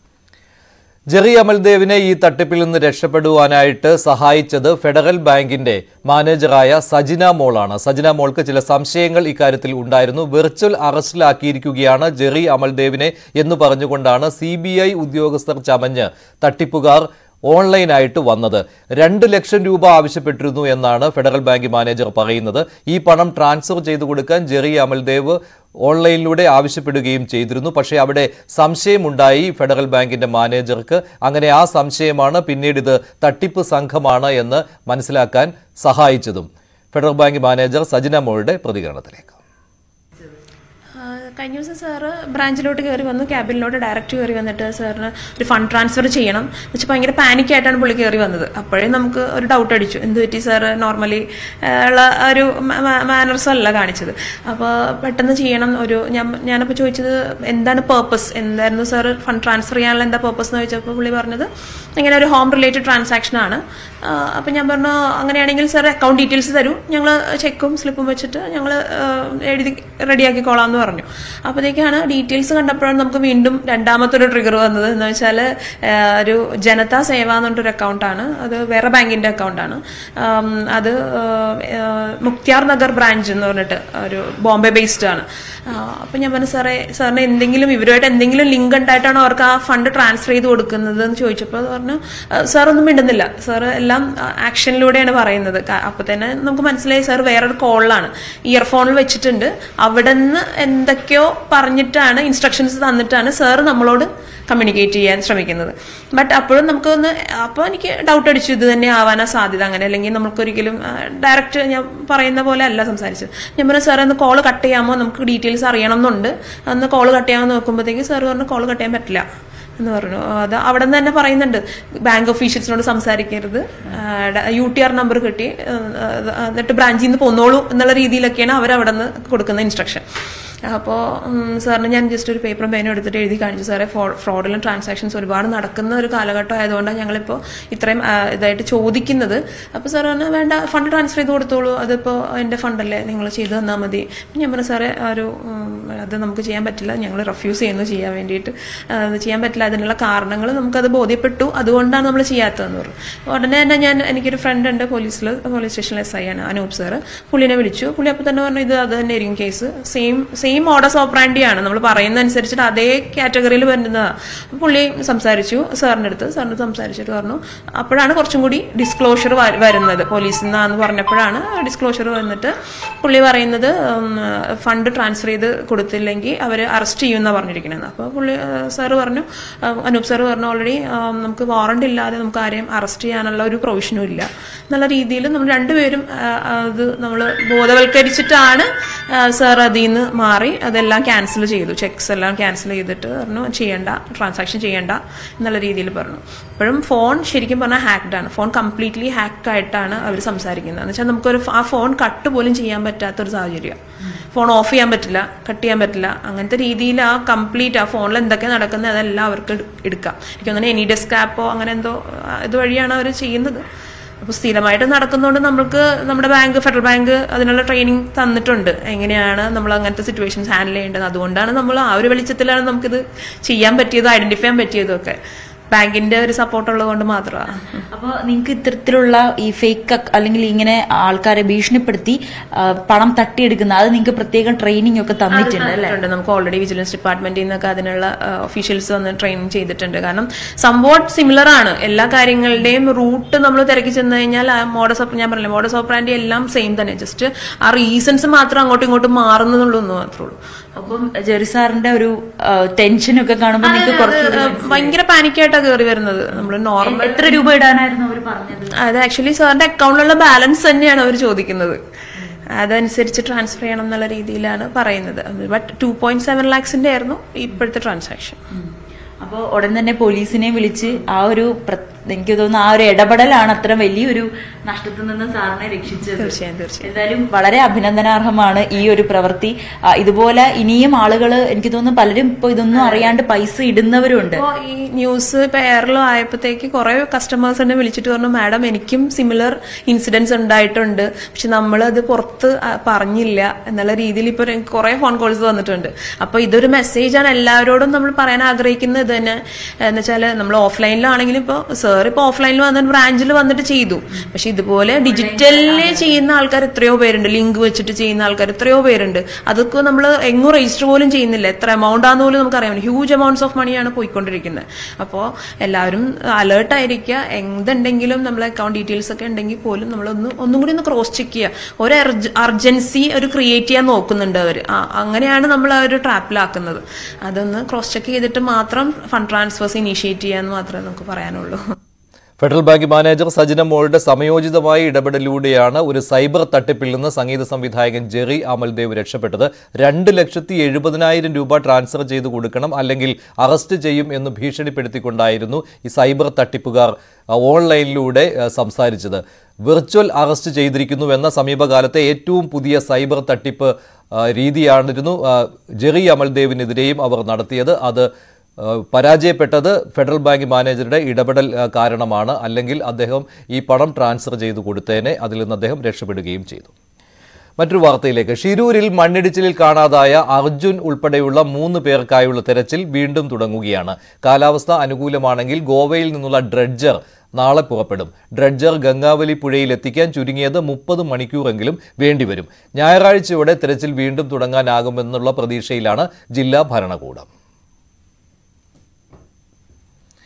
ജെറി അമൽദേവിനെ ഈ തട്ടിപ്പിൽ നിന്ന് രക്ഷപ്പെടുവാനായിട്ട് സഹായിച്ചത് ഫെഡറൽ ബാങ്കിന്റെ മാനേജറായ സജിന മോളാണ് സജിന മോൾക്ക് ചില സംശയങ്ങൾ ഇക്കാര്യത്തിൽ ഉണ്ടായിരുന്നു വെർച്വൽ അറസ്റ്റിലാക്കിയിരിക്കുകയാണ് ജെറി അമൽദേവിനെ എന്ന് പറഞ്ഞുകൊണ്ടാണ് സി ഉദ്യോഗസ്ഥർ ചമഞ്ഞ് തട്ടിപ്പുകാർ ഓൺലൈനായിട്ട് വന്നത് രണ്ട് ലക്ഷം രൂപ ആവശ്യപ്പെട്ടിരുന്നു എന്നാണ് ഫെഡറൽ ബാങ്ക് മാനേജർ പറയുന്നത് ഈ പണം ട്രാൻസ്ഫർ ചെയ്തു കൊടുക്കാൻ ജെറി അമൽദേവ് ഓൺലൈനിലൂടെ ആവശ്യപ്പെടുകയും ചെയ്തിരുന്നു പക്ഷേ അവിടെ സംശയമുണ്ടായി ഫെഡറൽ ബാങ്കിന്റെ മാനേജർക്ക് അങ്ങനെ ആ സംശയമാണ് പിന്നീട് ഇത് തട്ടിപ്പ് സംഘമാണ് എന്ന് മനസ്സിലാക്കാൻ സഹായിച്ചതും ഫെഡറൽ ബാങ്ക് മാനേജർ സജിന മോളുടെ പ്രതികരണത്തിലേക്ക് ആ, കഴിഞ്ഞ ദിവസം സാറ് ബ്രാഞ്ചിലോട്ട് കയറി വന്നു ക്യാബിനിലോട്ട് ഡയറക്റ്റ് കയറി വന്നിട്ട് സാറിന് ഒരു ഫണ്ട് ട്രാൻസ്ഫർ ചെയ്യണം എന്ന് വെച്ചാൽ ഭയങ്കര പാനിക് ആയിട്ടാണ് പുള്ളി കയറി വന്നത് അപ്പോഴേ നമുക്ക് ഒരു ഡൗട്ട് അടിച്ചു എന്ത് പറ്റി സാറ് നോർമലി ഉള്ള ഒരു മാനർസ് അല്ല കാണിച്ചത് അപ്പോൾ പെട്ടെന്ന് ചെയ്യണം ഒരു ഞാൻ ഞാനപ്പോൾ ചോദിച്ചത് എന്താണ് പേർപ്പസ് എന്തായിരുന്നു സാർ ഫണ്ട് ട്രാൻസ്ഫർ ചെയ്യാനുള്ള എന്താ പേർപ്പസ് എന്ന് ചോദിച്ചപ്പോൾ പുള്ളി പറഞ്ഞത് ഇങ്ങനെ ഒരു ഹോം റിലേറ്റഡ് ട്രാൻസാക്ഷൻ ആണ് അപ്പം ഞാൻ പറഞ്ഞു അങ്ങനെയാണെങ്കിൽ സാർ അക്കൗണ്ട് ഡീറ്റെയിൽസ് തരൂ ഞങ്ങൾ ചെക്കും സ്ലിപ്പും വെച്ചിട്ട് ഞങ്ങൾ എഴുതി റെഡിയാക്കിക്കോളാം എന്ന് പറഞ്ഞു അപ്പോഴത്തേക്കാണ് ഡീറ്റെയിൽസ് കണ്ടപ്പോഴാണ് നമുക്ക് വീണ്ടും രണ്ടാമത്തെ ഒരു ട്രിഗർ വന്നത് എന്ന് വെച്ചാൽ ഒരു ജനതാ സേവ എന്ന് പറഞ്ഞൊരു അക്കൗണ്ടാണ് അത് വേറെ ബാങ്കിന്റെ അക്കൗണ്ടാണ് അത് ആ, മുക്തിയാർ നഗർ ബ്രാഞ്ച് എന്ന് പറഞ്ഞിട്ട് ഒരു ബോംബെ ബേസ്ഡ് ആണ് അപ്പം ഞാൻ പറഞ്ഞു സാറേ സാറിന് എന്തെങ്കിലും ഇവരുമായിട്ട് എന്തെങ്കിലും ലിങ്ക് ഉണ്ടായിട്ടാണോ അവർക്ക് ആ ഫണ്ട് ട്രാൻസ്ഫർ ചെയ്ത് കൊടുക്കുന്നത് എന്ന് ചോദിച്ചപ്പോൾ അത് പറഞ്ഞു "ആ, സാർ ഒന്നും മിണ്ടുന്നില്ല സാർ എല്ലാ എല്ലാം ആക്ഷനിലൂടെയാണ് പറയുന്നത് ക- അപ്പൊ തന്നെ നമുക്ക് മനസ്സിലായി സാർ വേറൊരു കോളിലാണ് ഇയർഫോണിൽ വെച്ചിട്ടുണ്ട് അവിടെ നിന്ന് എന്തൊക്കെയോ പറഞ്ഞിട്ടാണ് ഇൻസ്ട്രക്ഷൻസ് തന്നിട്ടാണ് സാർ നമ്മളോട് കമ്മ്യൂണിക്കേറ്റ് ചെയ്യാൻ ശ്രമിക്കുന്നത് ബട്ട് അപ്പോഴും നമുക്കൊന്ന് അപ്പോൾ എനിക്ക് ഡൗട്ട് അടിച്ചു ഇത് തന്നെ ആവാനാ സാധ്യത അങ്ങനെ അല്ലെങ്കിൽ നമുക്കൊരിക്കലും ഡയറക്റ്റ് ഞാൻ പറയുന്ന പോലെ അല്ല സംസാരിച്ചത് ഞാൻ പറഞ്ഞു സാർ ഒന്ന് കോൾ കട്ട് ചെയ്യാമോ നമുക്ക് ഡീറ്റെയിൽസ് അറിയണം എന്നുണ്ട് അന്ന് കോൾ കട്ട് ചെയ്യാമെന്ന് നോക്കുമ്പോഴത്തേക്ക് സാർ പറഞ്ഞു കോൾ കട്ട് ചെയ്യാൻ പറ്റില്ല എന്ന് പറഞ്ഞു അത് അവിടെ നിന്ന് തന്നെ പറയുന്നുണ്ട് ബാങ്ക് ഓഫീഷ്യൽസിനോട് സംസാരിക്കരുത് യു ടി ആർ നമ്പർ കിട്ടി ആ, ആ, എന്നിട്ട് ബ്രാഞ്ചിൽ നിന്ന് പോന്നോളൂ എന്നുള്ള രീതിയിലൊക്കെയാണ് അവർ അവിടെ നിന്ന് കൊടുക്കുന്ന ഇൻസ്ട്രക്ഷൻ അപ്പോൾ സാറിന് ഞാൻ ജസ്റ്റ് ഒരു പേപ്പറും പേനും എടുത്തിട്ട് എഴുതി കാണിച്ചു സാറേ ഫ്രോഡിലും ട്രാൻസാക്ഷൻസ് ഒരുപാട് നടക്കുന്ന ഒരു കാലഘട്ടം ആയതുകൊണ്ടാണ് ഞങ്ങളിപ്പോൾ ഇത്രയും ആ, ഇതായിട്ട് ചോദിക്കുന്നത് അപ്പോൾ സാർ പറഞ്ഞു വേണ്ട ഫണ്ട് ട്രാൻസ്ഫർ ചെയ്ത് കൊടുത്തോളൂ അതിപ്പോൾ എൻ്റെ ഫണ്ടല്ലേ നിങ്ങൾ ചെയ്തു തന്നാൽ മതി ഞാൻ പറഞ്ഞു സാറേ ആ ഒരു ഉം, അത് നമുക്ക് ചെയ്യാൻ പറ്റില്ല ഞങ്ങൾ റെഫ്യൂസ് ചെയ്യുന്നു ചെയ്യാൻ വേണ്ടിയിട്ട് ആ, അത് ചെയ്യാൻ പറ്റില്ല അതിനുള്ള കാരണങ്ങൾ നമുക്കത് ബോധ്യപ്പെട്ടു അതുകൊണ്ടാണ് നമ്മൾ ചെയ്യാത്തതെന്ന് പറഞ്ഞു ഉടനെ തന്നെ ഞാൻ എനിക്കൊരു ഫ്രണ്ട് ഉണ്ട് പോലീസിൽ പോലീസ് സ്റ്റേഷനിൽ എസ് ഐ ആണ് അനൂപ് സാറ് പുള്ളിനെ വിളിച്ചു പുള്ളി അപ്പോൾ തന്നെ പറഞ്ഞു ഇത് അത് തന്നെ ആയിരിക്കും കേസ് സെയിം സെയിം ഓർഡേഴ്സ് ഓപ്പറാൻഡിയാണ് നമ്മൾ പറയുന്ന അനുസരിച്ചിട്ട് അതേ കാറ്റഗറിയിൽ വരുന്നതാണ് അപ്പോൾ പുള്ളി സംസാരിച്ചു സാറിൻ്റെ അടുത്ത് സാറിന് സംസാരിച്ചിട്ട് പറഞ്ഞു അപ്പോഴാണ് കുറച്ചും കൂടി ഡിസ്ക്ലോഷർ വരുന്നത് പോലീസിൽ നിന്നാന്ന് പറഞ്ഞപ്പോഴാണ് ഡിസ്ക്ലോഷർ വന്നിട്ട് പുള്ളി പറയുന്നത് ഫണ്ട് ട്രാൻസ്ഫർ ചെയ്ത് കൊടുത്തില്ലെങ്കിൽ അവർ അറസ്റ്റ് ചെയ്യുമെന്നാണ് പറഞ്ഞിരിക്കുന്നത് അപ്പോൾ പുള്ളി സാറ് പറഞ്ഞു ആ, അനൂപ് സാറ് പറഞ്ഞു ഓൾറെഡി നമുക്ക് വാറണ്ട് ഇല്ലാതെ നമുക്ക് ആരെയും അറസ്റ്റ് ചെയ്യാനുള്ള ഒരു പ്രൊവിഷനും ഇല്ല എന്നുള്ള രീതിയിൽ നമ്മൾ രണ്ടുപേരും ആ, അത് നമ്മൾ ബോധവൽക്കരിച്ചിട്ടാണ് സാർ അതിൽ നിന്ന് മാറി അതെല്ലാം ക്യാൻസൽ ചെയ്തു ചെക്സ് എല്ലാം ക്യാൻസൽ ചെയ്തിട്ട് പറഞ്ഞു ചെയ്യണ്ട ട്രാൻസാക്ഷൻ ചെയ്യണ്ട എന്നുള്ള രീതിയിൽ പറഞ്ഞു ഇപ്പോഴും ഫോൺ ശരിക്കും പറഞ്ഞാൽ ഹാക്ഡ് ആണ് ഫോൺ കംപ്ലീറ്റ്ലി ഹാക്ക് ആയിട്ടാണ് അവർ സംസാരിക്കുന്നത് എന്ന് വെച്ചാൽ നമുക്കൊരു ഫ- ആ ഫോൺ കട്ട് പോലും ചെയ്യാൻ പറ്റാത്തൊരു സാഹചര്യം ഫോൺ ഓഫ് ചെയ്യാൻ പറ്റില്ല കട്ട് ചെയ്യാൻ പറ്റില്ല അങ്ങനത്തെ രീതിയിൽ ആ കംപ്ലീറ്റ് ആ ഫോണിൽ എന്തൊക്കെ നടക്കുന്നത് അതെല്ലാം അവർക്ക് എടു- എടുക്കാം എനിക്ക് തോന്നുന്നു എനി ഡെസ്ക് ആപ്പോ അങ്ങനെ എന്തോ ആ, ഇതുവഴിയാണ് അവർ ചെയ്യുന്നത് അപ്പോൾ സ്ഥിരമായിട്ട് നടക്കുന്നതുകൊണ്ട് നമുക്ക് നമ്മുടെ ബാങ്ക് ഫെഡറൽ ബാങ്ക് അതിനുള്ള ട്രെയിനിങ് തന്നിട്ടുണ്ട് എങ്ങനെയാണ് നമ്മൾ അങ്ങനത്തെ സിറ്റുവേഷൻസ് ഹാൻഡിൽ ചെയ്യേണ്ടത് അതുകൊണ്ടാണ് നമ്മൾ ആ ഒരു വെളിച്ചത്തിലാണ് നമുക്കിത് ചെയ്യാൻ പറ്റിയതും ഐഡന്റിഫൈ ചെയ്യാൻ പറ്റിയതും ഒക്കെ ബാങ്കിന്റെ ഒരു സപ്പോർട്ട് ഉള്ളത് കൊണ്ട് മാത്രമാണ് അപ്പോൾ നിങ്ങൾക്ക് ഇത്തരത്തിലുള്ള ഈ ഫേക്ക് അല്ലെങ്കിൽ ഇങ്ങനെ ആൾക്കാരെ ഭീഷണിപ്പെടുത്തി ആ, പണം തട്ടിയെടുക്കുന്ന അത് നിങ്ങൾക്ക് പ്രത്യേകം ട്രെയിനിങ് ഒക്കെ തന്നിട്ടുണ്ട് അല്ലേ ഉണ്ട് നമുക്ക് ഓൾറെഡി വിജിലൻസ് ഡിപ്പാർട്ട്മെന്റിൽ നിന്നൊക്കെ അതിനുള്ള ഒഫീഷ്യൽസ് വന്ന് ട്രെയിനിങ് ചെയ്തിട്ടുണ്ട് കാരണം സംവാട്ട് സിമിലർ ആണ് എല്ലാ കാര്യങ്ങളുടെയും റൂട്ട് നമ്മൾ തിരക്കി ചെന്ന് കഴിഞ്ഞാൽ ആ മോഡസ് ഓപ്പ് ഞാൻ പറഞ്ഞില്ല മോഡസ് ഓപ്പറാൻഡി എല്ലാം സെയിം തന്നെ ജസ്റ്റ് ആ റീസൺസ് മാത്രം അങ്ങോട്ടും ഇങ്ങോട്ടും മാറുന്നുള്ളൂ എന്ന് മാത്രമേ ഉള്ളൂ അപ്പം ജെറി സാറിന്റെ ഒരു ടെൻഷനൊക്കെ കാണുമ്പോൾ നിങ്ങൾക്ക് കുറച്ചുകൂടി അത് ഭയങ്കര പാനിക്കായിട്ടാണ് കയറി വരുന്നത് നമ്മൾ നോർമൽ എത്ര രൂപ ഇടാനായിരുന്നു അവർ പറഞ്ഞത് അത് ആക്ച്വലി സാറിന്റെ അക്കൗണ്ടിലുള്ള ബാലൻസ് തന്നെയാണ് അവർ ചോദിക്കുന്നത് അതനുസരിച്ച് ട്രാൻസ്ഫർ ചെയ്യണം എന്നുള്ള രീതിയിലാണ് പറയുന്നത് ബട്ട് ടു പോയിന്റ് സെവൻ ലാക്സിന്റെ ആയിരുന്നു ഇപ്പോഴത്തെ ട്രാൻസാക്ഷൻ അപ്പോൾ ഉടൻ തന്നെ പോലീസിനെ വിളിച്ച് ആ ഒരു പ്ര- എനിക്ക് തോന്നുന്നു ആ ഒരു ഇടപെടലാണ് അത്ര വലിയൊരു നഷ്ടത്തിൽ നിന്ന് സാറിനെ രക്ഷിച്ചത് തീർച്ചയായും തീർച്ചയായും എന്തായാലും വളരെ അഭിനന്ദനാർഹമാണ് ഈ ഒരു പ്രവൃത്തി ആ, ഇതുപോലെ ഇനിയും ആളുകൾ എനിക്ക് തോന്നുന്നു പലരും ഇപ്പൊ ഇതൊന്നും അറിയാണ്ട് പൈസ ഇടുന്നവരുണ്ട് അപ്പോ ഈ ന്യൂസ് ഇപ്പൊ എയറിലും ആയപ്പോഴത്തേക്ക് കുറെ കസ്റ്റമേഴ്സ് എന്നെ വിളിച്ചിട്ട് പറഞ്ഞു മാഡം എനിക്കും സിമിലർ ഇൻസിഡൻസ് ഉണ്ടായിട്ടുണ്ട് പക്ഷെ നമ്മൾ അത് പുറത്ത് ആ, പറഞ്ഞില്ല എന്നുള്ള രീതിയിൽ ഇപ്പൊ കുറെ ഫോൺ കോൾസ് വന്നിട്ടുണ്ട് അപ്പൊ ഇതൊരു മെസ്സേജാണ് എല്ലാവരോടും നമ്മൾ പറയാൻ ആഗ്രഹിക്കുന്നത് ഇത് തന്നെ എന്ന് വെച്ചാൽ നമ്മൾ ഓഫ്ലൈനിലാണെങ്കിലും ഇപ്പൊ സാർ ഇപ്പൊ ഓഫ്ലൈനിൽ വന്നിട്ട് ബ്രാഞ്ചിൽ വന്നിട്ട് ചെയ്തു പക്ഷെ ഇതുപോലെ ഡിജിറ്റലിൽ ചെയ്യുന്ന ആൾക്കാർ എത്രയോ പേരുണ്ട് ലിങ്ക് വെച്ചിട്ട് ചെയ്യുന്ന ആൾക്കാർ എത്രയോ പേരുണ്ട് അതൊക്കെ നമ്മൾ എങ്ങും രജിസ്റ്റർ പോലും ചെയ്യുന്നില്ല എത്ര എമൗണ്ട് ആണെന്ന് പോലും നമുക്ക് അറിയാം ഹ്യൂജ് എമൗണ്ട്സ് ഓഫ് മണിയാണ് പോയിക്കൊണ്ടിരിക്കുന്നത് അപ്പോൾ എല്ലാവരും അലേർട്ട് ആയിരിക്കുക എന്തുണ്ടെങ്കിലും നമ്മളെ അക്കൗണ്ട് ഡീറ്റെയിൽസ് ഒക്കെ ഉണ്ടെങ്കിൽ പോലും നമ്മൾ ഒന്ന് ഒന്നും കൂടി ഒന്ന് ക്രോസ് ചെക്ക് ചെയ്യുക ഒരു അർജൻസി ഒരു ക്രിയേറ്റ് ചെയ്യാൻ നോക്കുന്നുണ്ട് അവർ അങ്ങനെയാണ് നമ്മൾ ആ ഒരു ട്രാപ്പിലാക്കുന്നത് അതൊന്ന് ക്രോസ് ചെക്ക് ചെയ്തിട്ട് മാത്രം ഫണ്ട് ട്രാൻസ്ഫേഴ്സ് ഇനീഷ്യേറ്റ് ചെയ്യാന്ന് മാത്രമേ നമുക്ക് പറയാനുള്ളൂ ഫെഡറൽ ബാങ്ക് മാനേജർ സജിന മോളുടെ സമയോചിതമായ ഇടപെടലിലൂടെയാണ് ഒരു സൈബർ തട്ടിപ്പിൽ നിന്ന് സംഗീത സംവിധായകൻ ജെറി അമൽദേവ് രക്ഷപ്പെട്ടത് രണ്ട് ലക്ഷത്തി എഴുപതിനായിരം രൂപ ട്രാൻസ്ഫർ ചെയ്തു കൊടുക്കണം അല്ലെങ്കിൽ അറസ്റ്റ് ചെയ്യും എന്ന് ഭീഷണിപ്പെടുത്തിക്കൊണ്ടായിരുന്നു ഈ സൈബർ തട്ടിപ്പുകാർ ആ, ഓൺലൈനിലൂടെ ആ, സംസാരിച്ചത് വിർച്വൽ അറസ്റ്റ് ചെയ്തിരിക്കുന്നുവെന്ന സമീപകാലത്തെ ഏറ്റവും പുതിയ സൈബർ തട്ടിപ്പ് ആ, രീതിയാണിരുന്നു ആ, ജെറി അമൽദേവിനെതിരെയും അവർ നടത്തിയത് അത് ആ, പരാജയപ്പെട്ടത് ഫെഡറൽ ബാങ്ക് മാനേജറുടെ ഇടപെടൽ ആ, കാരണമാണ് അല്ലെങ്കിൽ അദ്ദേഹം ഈ പണം ട്രാൻസ്ഫർ ചെയ്തു കൊടുത്തേനെ അതിൽ നിന്ന് അദ്ദേഹം രക്ഷപ്പെടുകയും ചെയ്തു മറ്റൊരു വാർത്തയിലേക്ക് ഷിരൂരിൽ മണ്ണിടിച്ചിലിൽ കാണാതായ അർജുൻ ഉൾപ്പെടെയുള്ള മൂന്ന് പേർക്കായുള്ള തെരച്ചിൽ വീണ്ടും തുടങ്ങുകയാണ് കാലാവസ്ഥ അനുകൂലമാണെങ്കിൽ ഗോവയിൽ നിന്നുള്ള ഡ്രഡ്ജർ നാളെ പുറപ്പെടും ഡ്രഡ്ജർ ഗംഗാവലി പുഴയിൽ എത്തിക്കാൻ ചുരുങ്ങിയത് മുപ്പത് മണിക്കൂറെങ്കിലും വേണ്ടിവരും ഞായറാഴ്ചയോടെ തെരച്ചിൽ വീണ്ടും തുടങ്ങാനാകുമെന്നുള്ള പ്രതീക്ഷയിലാണ് ജില്ലാ ഭരണകൂടം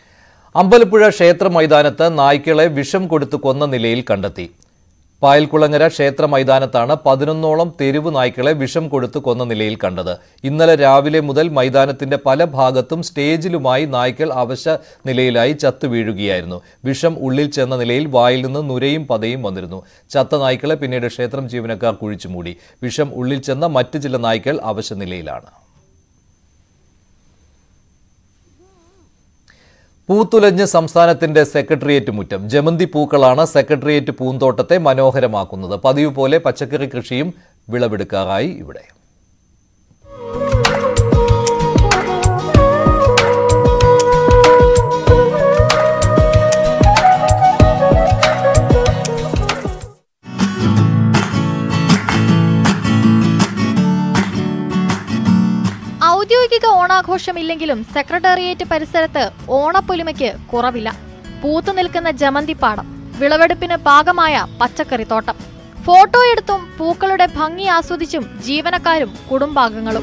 അമ്പലപ്പുഴ ക്ഷേത്ര മൈതാനത്ത് നായ്ക്കളെ വിഷം കൊടുത്ത് കൊന്ന നിലയിൽ കണ്ടെത്തി പായൽക്കുളങ്ങര ക്ഷേത്ര മൈതാനത്താണ് പതിനൊന്നോളം തെരുവ് നായ്ക്കളെ വിഷം കൊടുത്ത് കൊന്ന നിലയിൽ കണ്ടത് ഇന്നലെ രാവിലെ മുതൽ മൈതാനത്തിന്റെ പല ഭാഗത്തും സ്റ്റേജിലുമായി നായ്ക്കൾ അവശ നിലയിലായി ചത്തു വീഴുകയായിരുന്നു വിഷം ഉള്ളിൽ ചെന്ന നിലയിൽ വായിൽ നിന്ന് നുരയും പതയും വന്നിരുന്നു ചത്ത നായ്ക്കളെ പിന്നീട് ക്ഷേത്രം ജീവനക്കാർ കുഴിച്ചുമൂടി വിഷം ഉള്ളിൽ ചെന്ന മറ്റ് ചില നായ്ക്കൾ അവശ നിലയിലാണ് പൂത്തുലഞ്ഞ് സംസ്ഥാനത്തിന്റെ സെക്രട്ടേറിയറ്റ് മുറ്റം ജമന്തി പൂക്കളാണ് സെക്രട്ടേറിയറ്റ് പൂന്തോട്ടത്തെ മനോഹരമാക്കുന്നത് പതിവ് പോലെ പച്ചക്കറി കൃഷിയും വിളവെടുക്കാറായി ഇവിടെ ഔദ്യോഗിക ഓണാഘോഷമില്ലെങ്കിലും സെക്രട്ടേറിയറ്റ് പരിസരത്ത് ഓണപ്പൊലിമയ്ക്ക് കുറവില്ല പൂത്തു നിൽക്കുന്ന ജമന്തിപ്പാടം വിളവെടുപ്പിന് പാകമായ പച്ചക്കറിത്തോട്ടം ഫോട്ടോയെടുത്തും പൂക്കളുടെ ഭംഗി ആസ്വദിച്ചും ജീവനക്കാരും കുടുംബാംഗങ്ങളും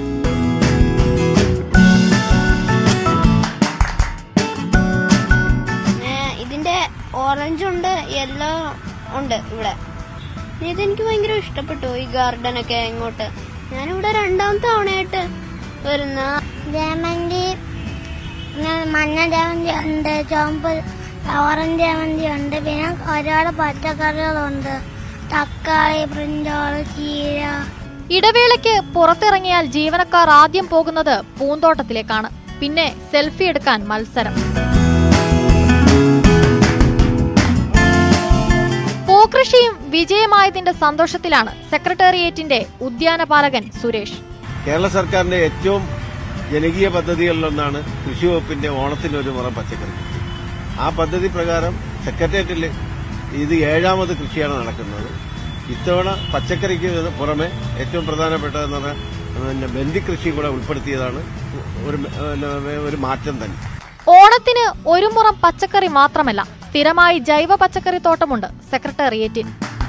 ഇതിന്റെ ഓറഞ്ച് ഉണ്ട് യെല്ലോ ഉണ്ട് ഇവിടെ ഇതെനിക്ക് ഭയങ്കര ഇഷ്ടപ്പെട്ടു ഈ ഗാർഡൻ ഒക്കെ ഇങ്ങോട്ട് ഞാനിവിടെ രണ്ടാമത്തെ തവണയായിട്ട് വരുന്ന ജമന്തി മഞ്ഞ ജമന്തി ഉണ്ട് ചുവപ്പ് ഓറഞ്ച് ജമന്തി ഉണ്ട് പിന്നെ ഒരുപാട് പച്ചക്കറികളുണ്ട് തക്കാളി ബ്രിഞ്ചോള് ചീര ഇടവേളയ്ക്ക് പുറത്തിറങ്ങിയാൽ ജീവനക്കാർ ആദ്യം പോകുന്നത് പൂന്തോട്ടത്തിലേക്കാണ് പിന്നെ സെൽഫി എടുക്കാൻ മത്സരം പൂക്കൃഷിയും വിജയമായതിന്റെ സന്തോഷത്തിലാണ് സെക്രട്ടേറിയറ്റിന്റെ ഉദ്യാനപാലകൻ സുരേഷ് കേരള സർക്കാരിന്റെ ഏറ്റവും ജനകീയ പദ്ധതികളിലൊന്നാണ് കൃഷി വകുപ്പിന്റെ ഓണത്തിന് ഒരു മുറം പച്ചക്കറി കൃഷി. ആ പദ്ധതി പ്രകാരം സെക്രട്ടേറിയറ്റിൽ ഇത് ഏഴാമത് കൃഷിയാണ് നടക്കുന്നത് ഇത്തവണ പച്ചക്കറിക്ക് പുറമെ ഏറ്റവും പ്രധാനപ്പെട്ടതെന്ന് പറഞ്ഞാൽ പിന്നെ ബന്ദി കൃഷി കൂടെ ഉൾപ്പെടുത്തിയതാണ് ഒരു ഒരു മാറ്റം തന്നെ ഓണത്തിന് ഒരു മുറം പച്ചക്കറി മാത്രമല്ല സ്ഥിരമായി ജൈവ പച്ചക്കറി തോട്ടമുണ്ട് സെക്രട്ടേറിയറ്റിൽ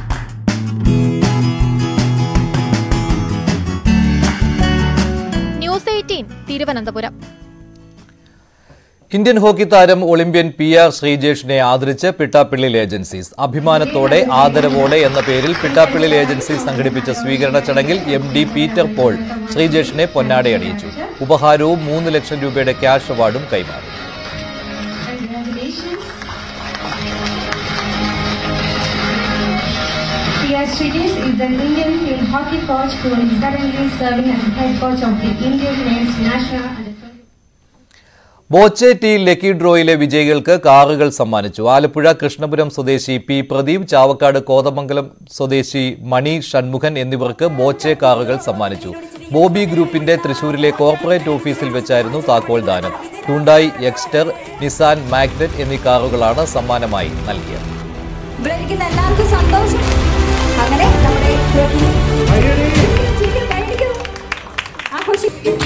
news eighteen Thiruvananthapuram Indian hockey താരം ഒളിമ്പ്യൻ പി ആർ ശ്രീജേഷിനെ ആദരിച്ച് പിട്ടാപ്പിള്ളിൽ ഏജൻസീസ് അഭിമാനത്തോടെ ആദരവോടെ എന്ന പേരിൽ പിട്ടാപ്പിള്ളിൽ ഏജൻസീസ് സംഘടിപ്പിച്ച സ്വീകരണ ചടങ്ങിൽ എം ഡി പീറ്റർ പോൾ ശ്രീജേഷിനെ പൊന്നാടയണിയിച്ചു ഉപഹാരവും മൂന്ന് ലക്ഷം രൂപയുടെ ക്യാഷ് അവാർഡും കൈമാറി P.R. Sridhar is an Indian field hockey coach who is currently serving as head coach of the Indian men's national under Boche T lucky ഡ്രോയിലെ വിജയികൾക്ക് കാറുകൾ സമ്മാനിച്ചു ആലപ്പുഴ കൃഷ്ണപുരം സ്വദേശി പി പ്രദീപ് ചാവക്കാട് കോതമംഗലം സ്വദേശി മണി ഷൺമുഖൻ എന്നിവർക്ക് ബോച്ചെ കാറുകൾ സമ്മാനിച്ചു ബോബി ഗ്രൂപ്പിന്റെ തൃശൂരിലെ കോർപ്പറേറ്റ് ഓഫീസിൽ വെച്ചായിരുന്നു താക്കോൽ ദാനം ഹുണ്ടായി എക്സ്റ്റർ നിസാൻ മാഗ്നറ്റ് എന്നീ കാറുകളാണ് സമ്മാനമായി നൽകിയത് ഇവിടെ ഇരിക്കുന്ന എല്ലാവർക്കും സന്തോഷം അങ്ങനെ നമ്മുടെ ചിരിക്കൂ, കൈയടിക്കൂ. ആഘോഷിക്കൂ.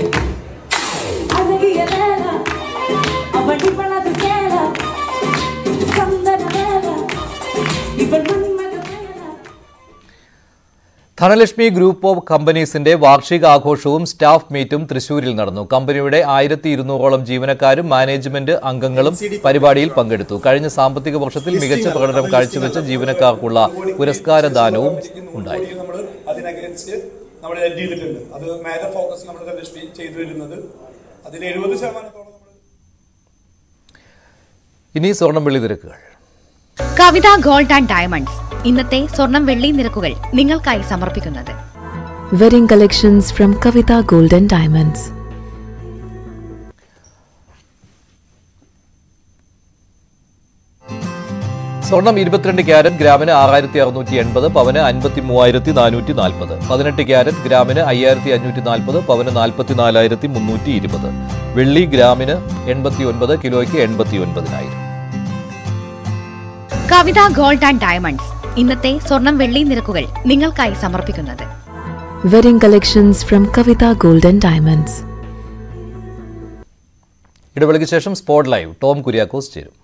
അഴകിയ വേല, അവളിവളത് കേള. ചന്ദന വേല, ഇവൾ മന്മഥ വേല. ധനലക്ഷ്മി ഗ്രൂപ്പ് ഓഫ് കമ്പനീസിന്റെ വാർഷിക ആഘോഷവും സ്റ്റാഫ് മീറ്റും തൃശൂരിൽ നടന്നു കമ്പനിയുടെ ആയിരത്തി ഇരുന്നൂറോളം ജീവനക്കാരും മാനേജ്മെന്റ് അംഗങ്ങളും പരിപാടിയിൽ പങ്കെടുത്തു കഴിഞ്ഞ സാമ്പത്തിക വർഷത്തിൽ മികച്ച പ്രകടനം കാഴ്ചവെച്ച ജീവനക്കാർക്കുള്ള പുരസ്കാരദാനവും ഉണ്ടായി നമ്മൾ അതിനകത്ത് നമ്മൾ എൽ ചെയ്തിട്ടുണ്ട് അത് മേജർ ഫോക്കസ് നമ്മൾ ധനലക്ഷ്മി ചെയ്തു വരുന്നത് അതിൽ എഴുപത് ശതമാനത്തോളം ഇനി സ്വർണം വെള്ളി നിരക്കുകൾ കവിത ഗോൾഡ് ആൻഡ് ഡയമണ്ട്സ് ഇന്നത്തെ സ്വർണം വെള്ളി നിരക്കുകൾ നിങ്ങൾക്കായി സമർപ്പിക്കുന്നത് Wedding collections from Kavita Gold and Diamonds. സ്വർണം ഇരുപത്തിരണ്ട് ക്യാരറ്റ് ഗ്രാമിന് ആറായിരത്തി അറുന്നൂറ്റി എൺപത് പവന് അൻപത്തി മൂവായിരത്തി നാനൂറ്റി നാൽപ്പത് പതിനെട്ട് ക്യാരറ്റ് ഗ്രാമിന് അയ്യായിരത്തി അഞ്ഞൂറ്റി നാൽപ്പത് പവന് നാൽപ്പത്തി നാലായിരത്തി മുന്നൂറ്റി ഇരുപത് വെള്ളി ഗ്രാമിന് എൺപത്തി ഒൻപത് കിലോയ്ക്ക് എൺപത്തി ഒൻപതിനായിരം കവിത ഗോൾഡ് ആൻഡ് ഡയമണ്ട്സ് ഇന്നത്തെ സ്വർണം വെള്ളി നിരക്കുകൾ നിങ്ങൾക്കായി സമർപ്പിക്കുന്നത് Wedding collections from Kavita Gold and Diamonds. ഇടവേളയ്ക്ക് ശേഷം സ്പോട്ട് ലൈവ് ടോം കുര്യാക്കോസ് ചേരും